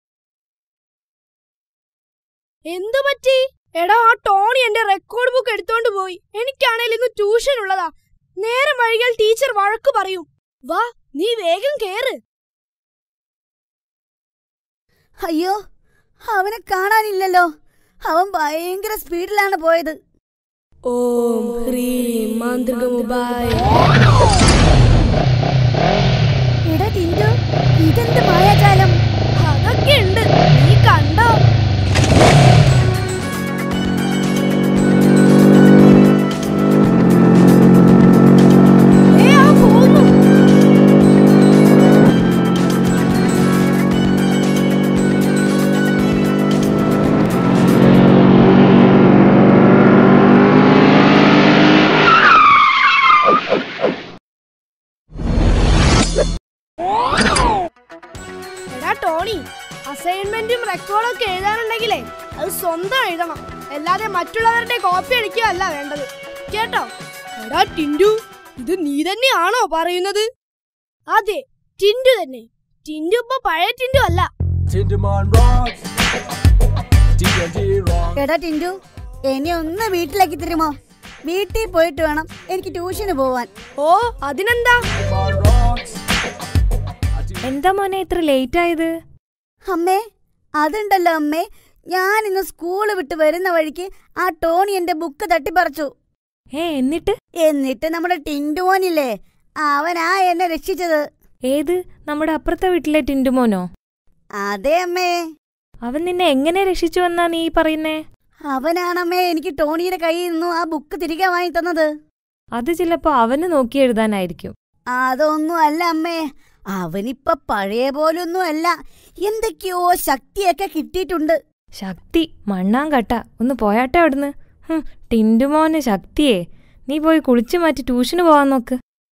എന്തു പറ്റി എടാ ആ ടോണി എന്റെ റെക്കോർഡ് ബുക്ക് എടുത്തോണ്ട് പോയി എനിക്കാണേൽ ഇന്ന് ട്യൂഷൻ ഉള്ളതാ നേരം വൈകിയാൽ ടീച്ചർ വഴക്ക് പറയും വാ നീ വേഗം കേറ് അയ്യോ അവനെ കാണാനില്ലല്ലോ അവൻ ഭയങ്കര സ്പീഡിലാണ് പോയത് ഓം ഹ്രീം മാന്ത്രികമുബായ് എടാ ടിൻഡു ഇതെന്ത് മായാജാലം അതൊക്കെ ഉണ്ട് നീ കണ്ടോ ഏ, ആ പോകുന്നു. എടാ ടോണി അസൈൻമെന്റും റെക്കോർഡൊക്കെ എഴുതാനുണ്ടെങ്കിലേ അത് സ്വന്തം എഴുതണം അല്ലാതെ മറ്റുള്ളവരുടെ കോപ്പി അടിക്കുകയല്ല വേണ്ടത് കേട്ടോ എടാ ടിൻഡു ഇത് നീ തന്നെയാണോ പറയുന്നത് അതെ ടിൻഡു തന്നെ ടിൻഡു ഇപ്പൊ പഴയ ടിൻഡു അല്ല Tinderman rocks. TNT rocks. എടാ ടിൻഡു എന്നെ ഒന്ന് വീട്ടിലേക്ക് തരുമോ വീട്ടിൽ പോയിട്ട് വേണം എനിക്ക് ട്യൂഷന് പോവാൻ ഓ അതിനെന്താ Tinderman rocks. എന്താ മോനെ ഇത്ര ലേറ്റ് ആയത് അമ്മേ അതുണ്ടല്ലോ അമ്മേ ഞാൻ ഇന്ന് സ്കൂള് വിട്ട് വരുന്ന വഴിക്ക് ആ ടോണി എന്റെ ബുക്ക് തട്ടിപ്പറിച്ചു ഏ എന്നിട്ട് എന്നിട്ട് നമ്മുടെ ടിൻഡുമോനില്ലേ അവനാ എന്നെ രക്ഷിച്ചത് ഏത് നമ്മുടെ അപ്പുറത്തെ വീട്ടിലെ ടിൻറ്റുമോനോ അതെ അമ്മേ അവൻ നിന്നെ എങ്ങനെ രക്ഷിച്ചു എന്നാ നീ പറയുന്നേ അവനാണമ്മേ എനിക്ക് ടോണിയുടെ കയ്യിൽ നിന്നും ആ ബുക്ക് തിരികെ വാങ്ങി തന്നത് അത് ചിലപ്പോ അവന് നോക്കി എഴുതാനായിരിക്കും അതൊന്നും അല്ല അമ്മേ അവനിപ്പ പഴയ പോലൊന്നും അല്ല എന്തൊക്കെയോ ശക്തിയൊക്കെ കിട്ടിയിട്ടുണ്ട് ശക്തി മണ്ണാങ്കട്ട ഒന്ന് പോയാട്ടെ അവിടുന്ന് ഹും, ടിൻറ്റുമോന് ശക്തിയേ നീ പോയി കുളിച്ചു മാറ്റി ട്യൂഷന് പോവാൻ നോക്ക്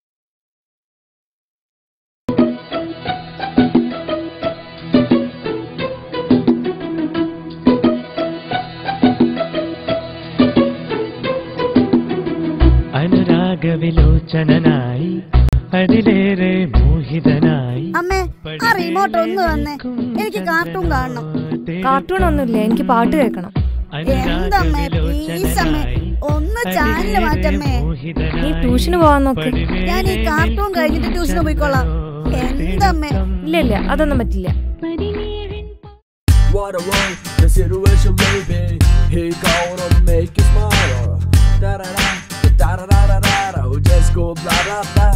അനുരാഗവിലോചനായി അതിലേറെ മോഹിതനായി അമ്മേ ആ റിമോട്ട് ഒന്ന് തന്നെ എനിക്ക് കാർട്ടൂൺ കാണണം കാർട്ടൂൺ ഒന്നുമില്ല എനിക്ക് പാട്ട് കേൾക്കണം എന്തമ്മേ പ്ലീസ് അമ്മേ ഒന്ന് ചാനല് മാറ്റമ്മേ നീ ട്യൂഷന് പോവാൻ നോക്ക് ഞാൻ ഈ കാർട്ടൂൺ കഴിഞ്ഞിട്ട് ട്യൂഷന് പോയിക്കോളാം എന്തമ്മേ ഇല്ല ഇല്ല അതൊന്നും പറ്റില്ല What a world, the situation may be. He gonna make you smile. Da da da, da da da da da da. Oh, Just go blah blah blah.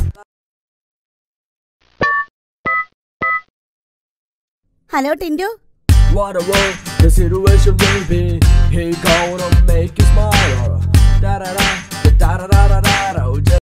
Hello Tindu What a world, the situation may be. He gonna make you smile. Da da da, da da da da da da. Oh, Just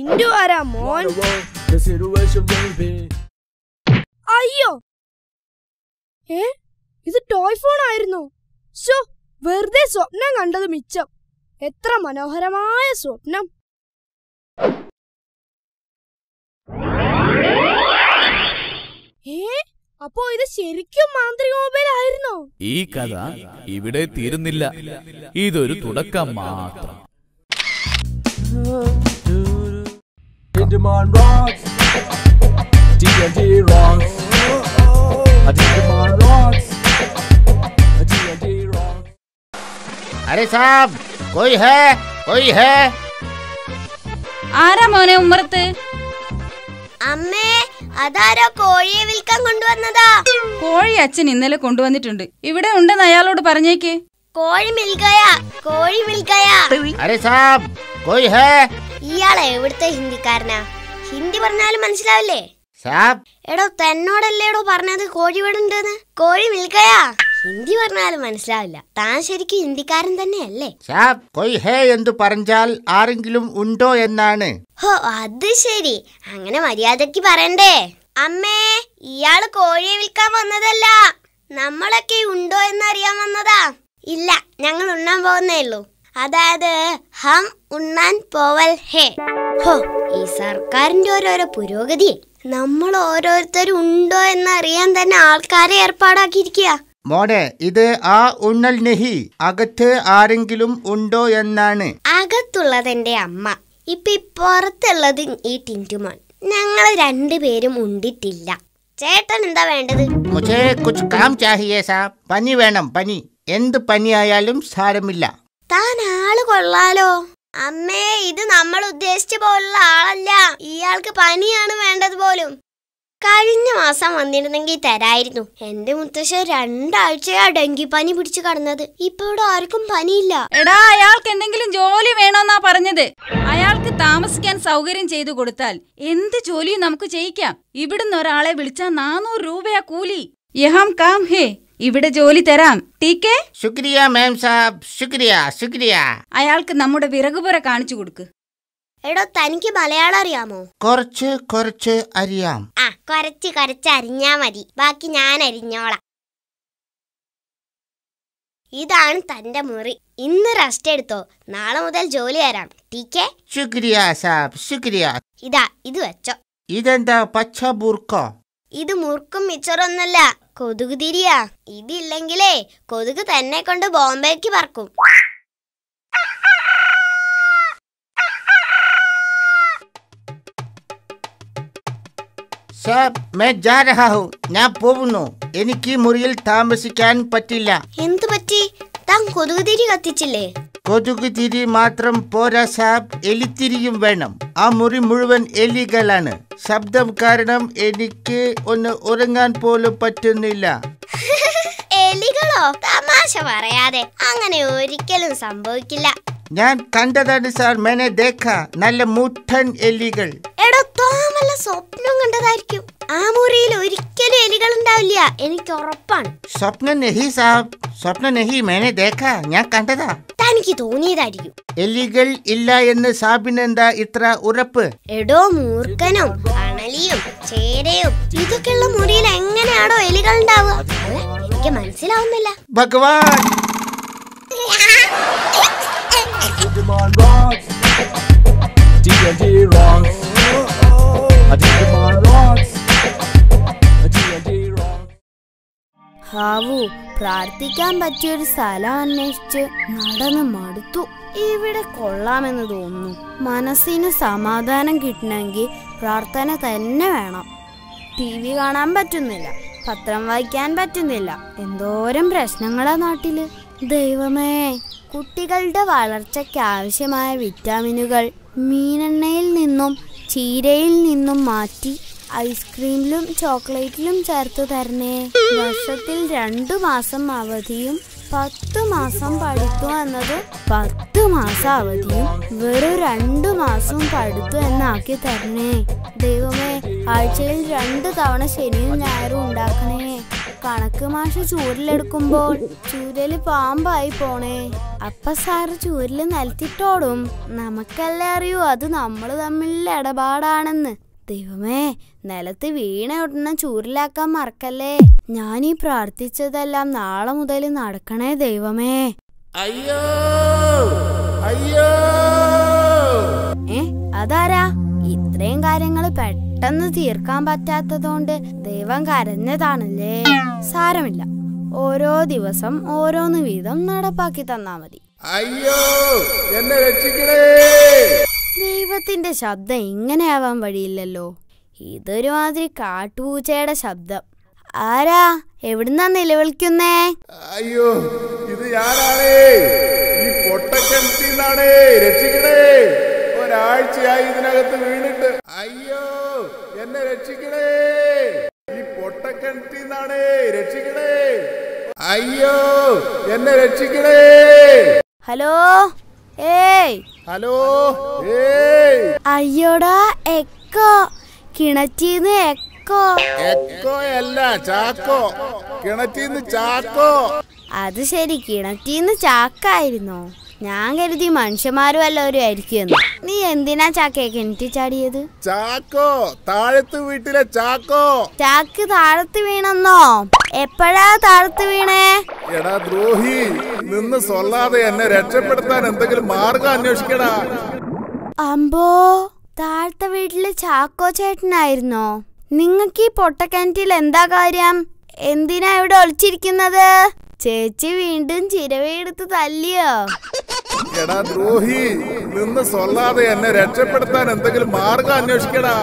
Tindu ആരാ മോൻ What a world the situation will be. അയ്യോ ഏ ഇത് toy phone ആയിരുന്നോ ശോ വെറുതെ സ്വപ്നം കണ്ടത് മിച്ചം എത്ര മനോഹരമായ സ്വപ്നം ഏ അപ്പോ ഇത് ശരിക്കും മാന്ത്രിക മൊബൈൽ ആയിരുന്നോ ഈ കഥ ഇവിടെ തീരുന്നില്ല ഇതൊരു തുടക്കം മാത്രം Digimon rocks. D&D rocks. A Digimon rocks. A D&D rocks. अरे साहब कोई है कोई है ആരാ മോനെ ഉമ്മറത്ത് അമ്മേ അതാരോ കോഴിയെ വിൽക്കാൻ കൊണ്ടുവന്നതാ കോഴി അച്ഛൻ ഇന്നലെ കൊണ്ടുവന്നിട്ടുണ്ട് ഇവിടെ ഉണ്ടെന്ന് അയാളോട് പറഞ്ഞേക്ക് കോഴി മിൽക്കയാ കോഴി മിൽക്കയാ अरे साहब कोई है ഇയാളെ എവിടുത്തെ ഹിന്ദിക്കാരനാ ഹിന്ദി പറഞ്ഞാലും മനസ്സിലാവില്ലേ साहब എടോ തന്നോടല്ലേടോ പറഞ്ഞത് കോഴി ഇവിടെ ഉണ്ടെന്ന് കോഴി മിൽക്കയാ ഹിന്ദി പറഞ്ഞാലും മനസ്സിലാവില്ല താൻ ശരിക്കും ഹിന്ദിക്കാരൻ തന്നെയല്ലേ സാബ് കൊയ് ഹേ എന്ന് പറഞ്ഞാൽ ആരെങ്കിലും ഉണ്ടോ എന്നാണ് ഹോ അത് ശരി അങ്ങനെ മര്യാദക്ക് പറയണ്ടേ അമ്മേ ഇയാള് കോഴിയെ വിൽക്കാൻ വന്നതല്ല നമ്മളൊക്കെ ഉണ്ടോ എന്നറിയാൻ വന്നതാ ഇല്ല ഞങ്ങൾ ഉണ്ണാൻ പോകുന്നേ ഉള്ളൂ അതായത് ഹം ഉണ്ണാൻ പോവൽ ഹേ ഹോ ഈ സർക്കാരിന്റെ ഓരോരോ പുരോഗതി നമ്മൾ ഓരോരുത്തരും ഉണ്ടോ എന്നറിയാൻ തന്നെ ആൾക്കാരെ ഏർപ്പാടാക്കിയിരിക്കുക മോനെ ഇത് ആ ഉണ്ണൽ നെഹി അകത്ത് ആരെങ്കിലും ഉണ്ടോ എന്നാണ് അകത്തുള്ളത് എന്റെ അമ്മ ഇപ്പൊ ഈ പുറത്തുള്ളത് ഈ ടിൻറ്റുമോൻ ഞങ്ങൾ രണ്ടുപേരും ഉണ്ടിട്ടില്ല ചേട്ടൻ എന്താ വേണ്ടത് മുझे कुछ काम चाहिए സാബ് പനി വേണം പനി എന്ത് പനിയായാലും സാരമില്ല താൻ ആള് കൊള്ളാലോ അമ്മേ ഇത് നമ്മൾ ഉദ്ദേശിച്ച പോലുള്ള ആളല്ല ഇയാൾക്ക് പനിയാണ് വേണ്ടത് പോലും കഴിഞ്ഞ മാസം വന്നിരുന്നെങ്കിൽ തരായിരുന്നു എന്റെ മുത്തശ്ശ രണ്ടാഴ്ചയാ ഡെങ്കിപ്പനി പിടിച്ചു കടന്നത് ഇപ്പൊ ഇവിടെ ആർക്കും പനിയില്ല എടാ അയാൾക്ക് എന്തെങ്കിലും ജോലി വേണോന്നാ പറഞ്ഞത് അയാൾക്ക് താമസിക്കാൻ സൗകര്യം ചെയ്തു കൊടുത്താൽ എന്ത് ജോലിയും നമുക്ക് ചെയ്യിക്കാം ഇവിടുന്ന് ഒരാളെ വിളിച്ചാൽ നാനൂറ് രൂപയാ കൂലി യഹാം കാം ഹേ ഇവിടെ ജോലി തരാം ടീക്കേ ശുക്രിയ മാം സാബ് ശുക്രിയ ശുക്രിയ അയാൾക്ക് നമ്മുടെ വിറകുപുര കാണിച്ചു കൊടുക്ക് എടോ തനിക്ക് മലയാളം അറിയാമോ കുറച്ച് കുറച്ച് അറിയാം ആ കുറച്ച് കുറച്ച് അരിഞ്ഞാ മതി ബാക്കി ഞാൻ അരിഞ്ഞോളാം ഇതാണ് തന്റെ മുറി ഇന്ന് റെസ്റ്റ് എടുത്തോ നാളെ മുതൽ ജോലി തരാം ടീക്കേ ശുക്രിയ സാബ് ശുക്രിയ ഇതാ ഇത് വെച്ചോ ഇതെന്താ പച്ച ബൂർക്കോ ഇത് മുറുക്കും മിച്ചറൊന്നല്ല കൊതുക് തിരിയാ ഇതില്ലെങ്കിലേ കൊതുക് തന്നെ കൊണ്ട് ബോംബേക്ക് പറക്കും സാബ് മേ ജാ രഹാ ഹൂ ഞാൻ പോകുന്നു എനിക്ക് ഈ മുറിയിൽ താമസിക്കാൻ പറ്റില്ല എന്തു പറ്റി താൻ കൊതുക് തിരി കത്തിച്ചില്ലേ കൊതുക് തിരി മാത്രം പോരാ സാബ് എലിത്തിരിയും വേണം ആ മുറി മുഴുവൻ എലികളാണ് ശബ്ദം കാരണം എനിക്ക് ഒന്ന് ഉറങ്ങാൻ പോലും പറ്റുന്നില്ല എലികളോ തമാശ പറയാതെ അങ്ങനെ ഒരിക്കലും സംഭവിക്കില്ല ഞാൻ കണ്ടതാണ് സാർ മേനെ ദേഖ നല്ല മുട്ടൻ എലികൾ എടോ താൻ വല്ല സ്വപ്നം കണ്ടതായിരിക്കും ആ മുറിയിൽ ഒരിക്കലും എലികൾ ഉണ്ടാവില്ല എനിക്ക് ഉറപ്പാണ് സ്വപ്ന നെഹി സാബ് സ്വപ്ന നെഹി മേനെ ദേഖ ഞാൻ കണ്ടതാ തനിക്ക് തോന്നിയതായിരിക്കും എലികൾ ഇല്ല എന്ന് സാബിനെന്താ ഇത്ര ഉറപ്പ് എടോ മൂർഖനും അണലിയും ചേരയും ഇതൊക്കെയുള്ള മുറിയിൽ എങ്ങനെയാണോ എലികൾ ഉണ്ടാവുക അല്ല എനിക്ക് മനസ്സിലാവുന്നില്ല ഭഗവാൻ Digimon rocks. D&D rocks. A Digimon rocks. A D&D rocks. ഹാവു പ്രാർത്ഥിക്കാൻ പറ്റിയൊരു സ്ഥലം അന്വേഷിച്ച് നടന്ന് മടുത്തു ഇവിടെ കൊള്ളാമെന്ന് തോന്നുന്നു മനസ്സിന് സമാധാനം കിട്ടണമെങ്കിൽ പ്രാർത്ഥന തന്നെ വേണം ടി വി കാണാൻ പറ്റുന്നില്ല പത്രം വായിക്കാൻ പറ്റുന്നില്ല എന്തോരം പ്രശ്നങ്ങളാ നാട്ടില് ദൈവമേ കുട്ടികളുടെ വളർച്ചയ്ക്ക് ആവശ്യമായ വിറ്റാമിനുകൾ മീനെണ്ണയിൽ നിന്നും ചീരയിൽ നിന്നും മാറ്റി ഐസ്ക്രീമിലും ചോക്ലേറ്റിലും ചേർത്ത് തരണേ വർഷത്തിൽ രണ്ടു മാസം അവധിയും പത്ത് മാസം പഠിത്തു എന്നത് പത്ത് മാസം അവധിയും വെറും രണ്ടു മാസം പഠിത്തു എന്നാക്കി തരണേ ദൈവമേ ആഴ്ചയിൽ രണ്ടു തവണ ശനിയും ഞായറും ഉണ്ടാക്കണേ കണക്ക് മാഷ് ചൂരിലെടുക്കുമ്പോൾ ചൂരല് പാമ്പായി പോണേ അപ്പ സാറ് ചൂരില് നിലത്തിട്ടോടും നമുക്കല്ലേ അറിയൂ അത് നമ്മൾ തമ്മിലുള്ള ഇടപാടാണെന്ന് ദൈവമേ നിലത്ത് വീണ ഉടനെ ചൂരിലാക്കാൻ മറക്കല്ലേ ഞാൻ ഈ പ്രാർത്ഥിച്ചതെല്ലാം നാളെ മുതൽ നടക്കണേ ദൈവമേ അയ്യോ അയ്യോ ഏ അതാരാ ഇത്രയും കാര്യങ്ങൾ പെട്ടെന്ന് തീർക്കാൻ പറ്റാത്തതുകൊണ്ട് ദൈവം കരഞ്ഞതാണല്ലേ സാരമില്ല ഓരോ ദിവസം ഓരോന്ന് വീതം നടപ്പാക്കി തന്നാ മതി അയ്യോ എന്നെ രക്ഷിക്കണേ ദൈവത്തിന്റെ ശബ്ദം ഇങ്ങനെയാവാൻ വഴിയില്ലല്ലോ ഇതൊരു മാതിരി കാട്ടുപൂച്ചയുടെ ശബ്ദം ആരാ എവിടുന്നാ നിലവിളിക്കുന്നേ അയ്യോ ഇത് ഞാനാണേ ഈ പൊട്ടക്കിണറ്റിന്നാണേ രക്ഷിക്കണേ ഒരാഴ്ചയായി ഇതിനകത്ത് വീണിട്ട് അയ്യോ എന്നെ രക്ഷിക്കണേ ഈ പൊട്ടക്കിണറ്റിന്നാണേ രക്ഷിക്കണേ അയ്യോ എന്നെ രക്ഷിക്കണേ ഹലോ ഏയ് ഹലോ ഏയ് അയ്യോടാ എക്കോ കിണറ്റീന്ന് എക്കോ എക്കോയല്ല ചാക്കോ കിണറ്റിന്ന് ചാക്കോ അത് ശരി കിണറ്റീന്ന് ചാക്കായിരുന്നോ ഞാൻ കരുതി മനുഷ്യന്മാരും വല്ലവരും ആയിരിക്കുമെന്ന് നീ എന്തിനാ ചാക്കയെ കിണറ്റി ചാടിയത് ചാക്കോ താഴത്ത് വീട്ടിലെ ചാക്കോ ചാക്ക് താഴത്ത് വീണെന്നോ എപ്പോഴാ താഴത്ത് വീണേ എടാ ദ്രോഹി നിന്ന് സൊല്ലാതെ എന്നെ രക്ഷപ്പെടുത്താൻ എന്തെങ്കിലും മാർഗം അന്വേഷിക്കടാ അമ്പോ താഴത്തെ വീട്ടില് ചാക്കോ ചേട്ടനായിരുന്നോ നിങ്ങക്ക് ഈ പൊട്ടക്കിണറ്റിൽ എന്താ കാര്യം എന്തിനാ ഇവിടെ ഒളിച്ചിരിക്കുന്നത് ചേച്ചി വീണ്ടും ചിരവയെടുത്ത് തല്ലിയോ എടാ ദ്രോഹി നിന്ന് സൊല്ലാതെ എന്നെ രക്ഷപ്പെടുത്താൻ എന്തെങ്കിലും മാർഗം അന്വേഷിക്കടാ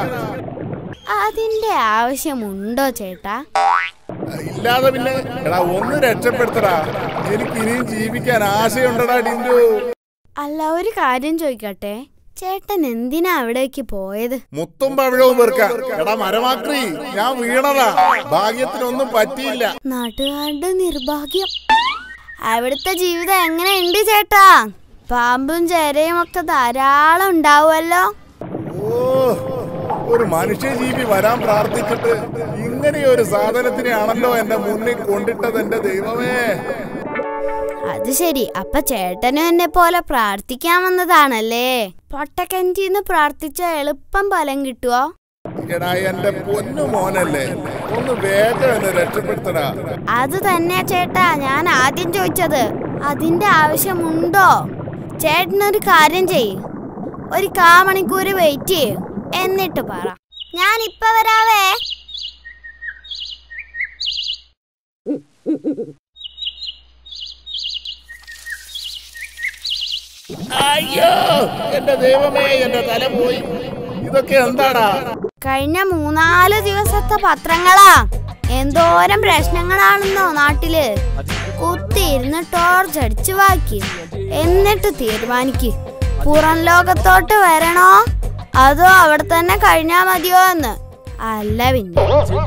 അതിന്റെ ആവശ്യമുണ്ടോ ചേട്ടാ ഇല്ലാതെ പിന്നെ എടാ ഒന്ന് രക്ഷപ്പെടുത്തടാ എനിക്ക് ഇനിയും ജീവിക്കാൻ ആശയുണ്ടടാ ടിൻഡു അല്ല ഒരു കാര്യം ചോദിക്കട്ടെ ചേട്ടൻ എന്തിനാ അവിടേക്ക് പോയത് മുത്തും പവിഴവും വെറുക്കാം എടാ മരമാക്രി ഞാൻ വീണതാ ഭാഗ്യത്തിനൊന്നും പറ്റിയില്ല നാട്ടുകാരുടെ നിർഭാഗ്യം അവിടുത്തെ ജീവിതം എങ്ങനെയുണ്ട് ചേട്ടാ പാമ്പും ചേരയും ഒക്കെ ധാരാളം ഉണ്ടാവുമല്ലോ ഓ ഒരു മനുഷ്യജീവി വരാൻ പ്രാർത്ഥിച്ചിട്ട് ഇങ്ങനെ ഒരു സാധനത്തിനെയാണല്ലോ എന്റെ മുന്നിൽ കൊണ്ടിട്ടത് എന്റെ ദൈവമേ അത് ശരി അപ്പൊ ചേട്ടനും എന്നെ പോലെ പ്രാർത്ഥിക്കാൻ വന്നതാണല്ലേ പൊട്ടക്കഞ്ചിന്ന് പ്രാർത്ഥിച്ച എളുപ്പം ഫലം കിട്ടുവോ എടാ എന്റെ പൊന്നു മോനല്ലേ ഒന്ന് വേഗം എന്നെ രക്ഷപ്പെടുത്തടാ അത് തന്നെയാ ചേട്ടാ ഞാൻ ആദ്യം ചോദിച്ചത് അതിന്റെ ആവശ്യമുണ്ടോ ചേട്ടനൊരു കാര്യം ചെയ്യ് ഒരു കാ മണിക്കൂർ വെയിറ്റ് ചെയ്യ് എന്നിട്ട് പറ ഞാൻ ഇപ്പൊ വരാവേ അയ്യോ എന്റെ ദൈവമേ എന്റെ തല പോയി ഇതൊക്കെ എന്താടാ കഴിഞ്ഞ മൂന്നാല് ദിവസത്തെ പത്രങ്ങളാ എന്തോരം പ്രശ്നങ്ങളാണെന്നോ നാട്ടില് കുത്തിയിരുന്ന് ടോർച്ച് അടിച്ച് വാക്കി എന്നിട്ട് തീരുമാനിക്ക് പുറം ലോകത്തോട്ട് വരണോ അതോ അവിടെ തന്നെ കഴിഞ്ഞാ മതിയോ എന്ന് അല്ല പിന്നെ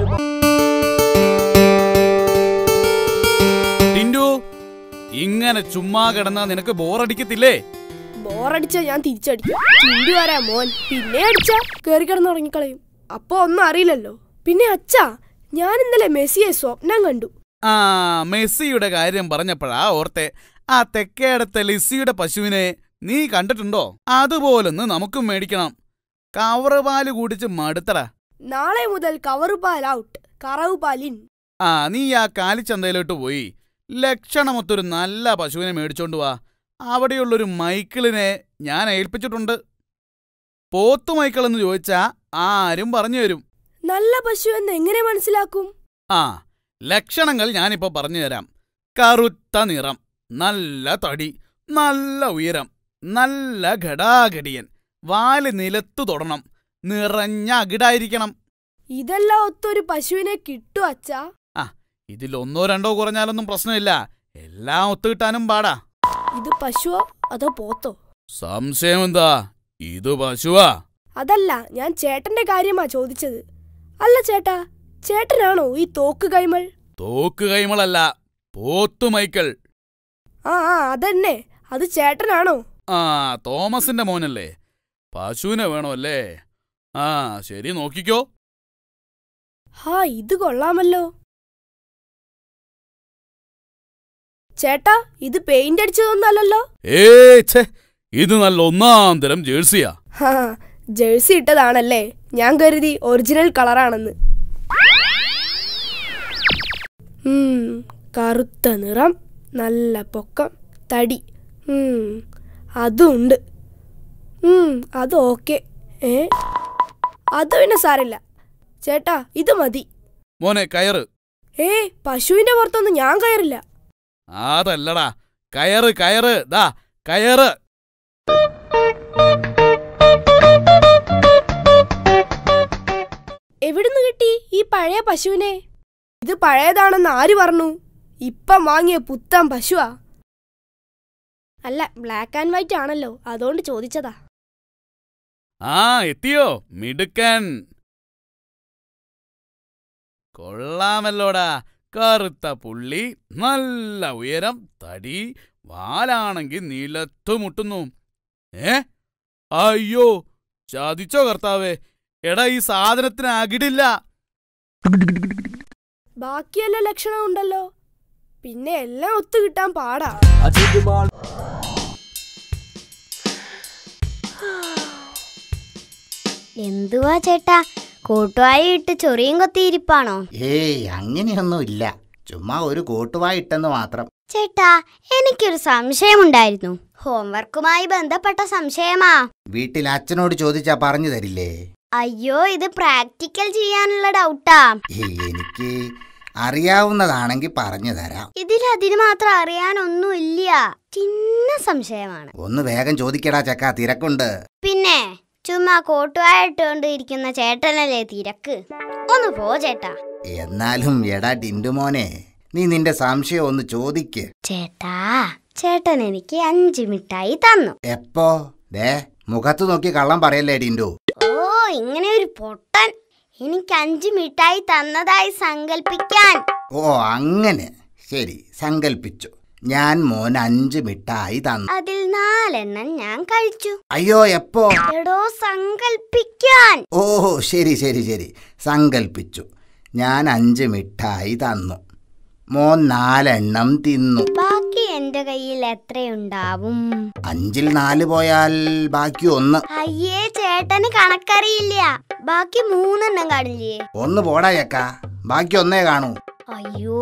ടിൻഡു ഇങ്ങനെ ചുമ്മാ കിടന്നാ നിനക്ക് ബോറടിക്കത്തില്ലേ ബോറടിച്ചാ ഞാൻ തിരിച്ചടിക്കും ചിണ്ടി വരാ മോൻ പിന്നെ അടിച്ചാ കേറി കിടന്ന് ഉറങ്ങിക്കളയും അപ്പൊ ഒന്നും അറിയില്ലല്ലോ പിന്നെ അച്ഛാ ഞാൻ ഇന്നലെ മെസ്സിയെ സ്വപ്നം കണ്ടു ആ മെസ്സിയുടെ കാര്യം പറഞ്ഞപ്പോഴാ ഓർത്തെ ആ തെക്കേടത്തെ ലിസിയുടെ പശുവിനെ നീ കണ്ടിട്ടുണ്ടോ അതുപോലൊന്ന് നമുക്കും മേടിക്കണം കവറ് പാല് കുടിച്ച് മടുത്തടാ നാളെ മുതൽ കവറുപാൽ ഔട്ട് കറവുപാൽ ഇൻ ആ നീ ആ കാലിച്ചന്തയിലോട്ട് പോയി ലക്ഷണമൊത്തൊരു നല്ല പശുവിനെ മേടിച്ചോണ്ട് വാ അവിടെയുള്ളൊരു മൈക്കിളിനെ ഞാൻ ഏൽപ്പിച്ചിട്ടുണ്ട് പോത്തു മൈക്കിളെന്ന് ചോദിച്ചാ ആരും പറഞ്ഞു തരും നല്ല പശു എന്ന് എങ്ങനെ മനസ്സിലാക്കും ആ ലക്ഷണങ്ങൾ ഞാനിപ്പോ പറഞ്ഞുതരാം കറുത്ത നിറം നല്ല തടി നല്ല ഉയരം നല്ല ഘടാഘടിയൻ വാല് നിലത്തു തൊടണം നിറഞ്ഞ അകിടായിരിക്കണം ഇതെല്ലാം ഒത്തൊരു പശുവിനെ കിട്ടും അച്ഛാ ആ ഇതിലൊന്നോ രണ്ടോ കുറഞ്ഞാലൊന്നും പ്രശ്നമില്ല എല്ലാം ഒത്തുകിട്ടാനും പാടാ ഇത് പശുവോ അതോ പോത്തോ സംശയം എന്താ ഇത് പശുവാ അതല്ല ഞാൻ ചേട്ടന്റെ കാര്യമാ ചോദിച്ചത് അല്ല ചേട്ടാ ചേട്ടനാണോ ഈ തോക്ക് കൈമൾ തോക്ക് കൈമളല്ല പോത്തു മൈക്കിൾ ആ ആ അതന്നെ അത് ചേട്ടനാണോ ആ തോമസിന്റെ മോനല്ലേ പശുവിനെ വേണമല്ലേ ആ ശരി നോക്കിക്കോ ഹാ ഇത് കൊള്ളാമല്ലോ ചേട്ടാ ഇത് പെയിന്റ് അടിച്ചതൊന്നും അല്ലല്ലോ ഏ ഛേ ഇത് നല്ല ഒന്നാം തരം ജേഴ്സിയാ ഹാ, ജേഴ്സി ഇട്ടതാണല്ലേ ഞാൻ കരുതി ഒറിജിനൽ കളറാണെന്ന് ഉം, കറുത്ത നിറം നല്ല പൊക്കം തടി ഉം, അതും ഉണ്ട് ഉം, അത് ഓക്കെ ഏ അത് പിന്നെ സാരില്ല ചേട്ടാ ഇത് മതി മോനെ കയറ് ഏ പശുവിന്റെ പുറത്തൊന്നും ഞാൻ കയറില്ല അതല്ലടാ കയറ് കയറ് ദാ കയറ് എവിടുന്ന് കിട്ടി ഈ പഴയ പശുവിനെ ഇത് പഴയതാണെന്ന് ആര് പറഞ്ഞു ഇപ്പം വാങ്ങിയ പുത്തൻ പശുവാ അല്ല ബ്ലാക്ക് ആൻഡ് വൈറ്റ് ആണല്ലോ അതുകൊണ്ട് ചോദിച്ചതാ ആ എത്തിയോ മിടുക്കൻ കൊള്ളാമല്ലോടാ കറുത്ത പുള്ളി നല്ല ഉയരം തടി വാലാണെങ്കിൽ നിലത്തു മുട്ടുന്നു ഏ അയ്യോ ചതിച്ചോ കർത്താവേ എടാ ഈ സാധനത്തിന് അകിടില്ല ബാക്കിയെല്ലാം ലക്ഷണം ഉണ്ടല്ലോ പിന്നെ എല്ലാം ഒത്തു കിട്ടാൻ പാടാ I did them all. എന്തുവാ ചേട്ടാ കൂട്ടുവായി ഇട്ട് ചൊറിയും കൊത്തിയിരിപ്പാണോ ഏയ് അങ്ങനെയൊന്നും ഇല്ല ചുമ്മാ ഒരു കൂട്ടുവായിട്ടെന്ന് മാത്രം ചേട്ടാ എനിക്കൊരു സംശയമുണ്ടായിരുന്നു ഹോംവർക്കുമായി ബന്ധപ്പെട്ട സംശയമാ വീട്ടിൽ അച്ഛനോട് ചോദിച്ചാ പറഞ്ഞു തരില്ലേ അയ്യോ ഇത് പ്രാക്ടിക്കൽ ചെയ്യാനുള്ള ഡൗട്ടാ ഏയ് എനിക്ക് അറിയാവുന്നതാണെങ്കിൽ പറഞ്ഞു തരാം ഇതിൽ അതിന് മാത്രം അറിയാനൊന്നുമില്ല ചിന്ന സംശയമാണ് ഒന്ന് വേഗം ചോദിക്കടാ ചക്ക തിരക്കുണ്ട് പിന്നെ ചുമ്മാ കോട്ടുവായിട്ടോണ്ട് ഇരിക്കുന്ന ചേട്ടനല്ലേ തിരക്ക് ഒന്ന് പോ ചേട്ടാ എന്നാലും എടാ ടിൻഡുമോനെ നീ നിന്റെ സംശയം ഒന്ന് ചോദിക്ക് ചേട്ടാ ചേട്ടൻ എനിക്ക് അഞ്ച് മിഠായി തന്നു എപ്പോ ദേ മുഖത്ത് നോക്കി കള്ളം പറയല്ലേ ടിൻഡു ഓ ഇങ്ങനെ ഒരു പൊട്ടൻ എനിക്ക് അഞ്ച് മിഠായി തന്നതായി സങ്കല്പിക്കാൻ ഓ അങ്ങനെ ശരി സങ്കൽപ്പിച്ചു ഞാൻ മോൻ അഞ്ച് മിഠായി തന്നു അതിൽ നാലെണ്ണം ഞാൻ കഴിച്ചു അയ്യോ എപ്പോ എടോ സങ്കല്പിക്കാൻ ഓ ശരി ശരി ശരി സങ്കൽപ്പിച്ചു ഞാൻ അഞ്ച് മിഠായി തന്നു മോൻ നാലെണ്ണം തിന്നു ബാക്കി എന്റെ കയ്യിൽ എത്രയുണ്ടാവും അഞ്ചിൽ നാല് പോയാൽ ബാക്കി ഒന്ന് അയ്യേ ചേട്ടന് കണക്കറിയില്ല ബാക്കി മൂന്നെണ്ണം കാണില്ലേ ഒന്ന് പോടാ ചക്ക ബാക്കി ഒന്നേ കാണൂ അയ്യോ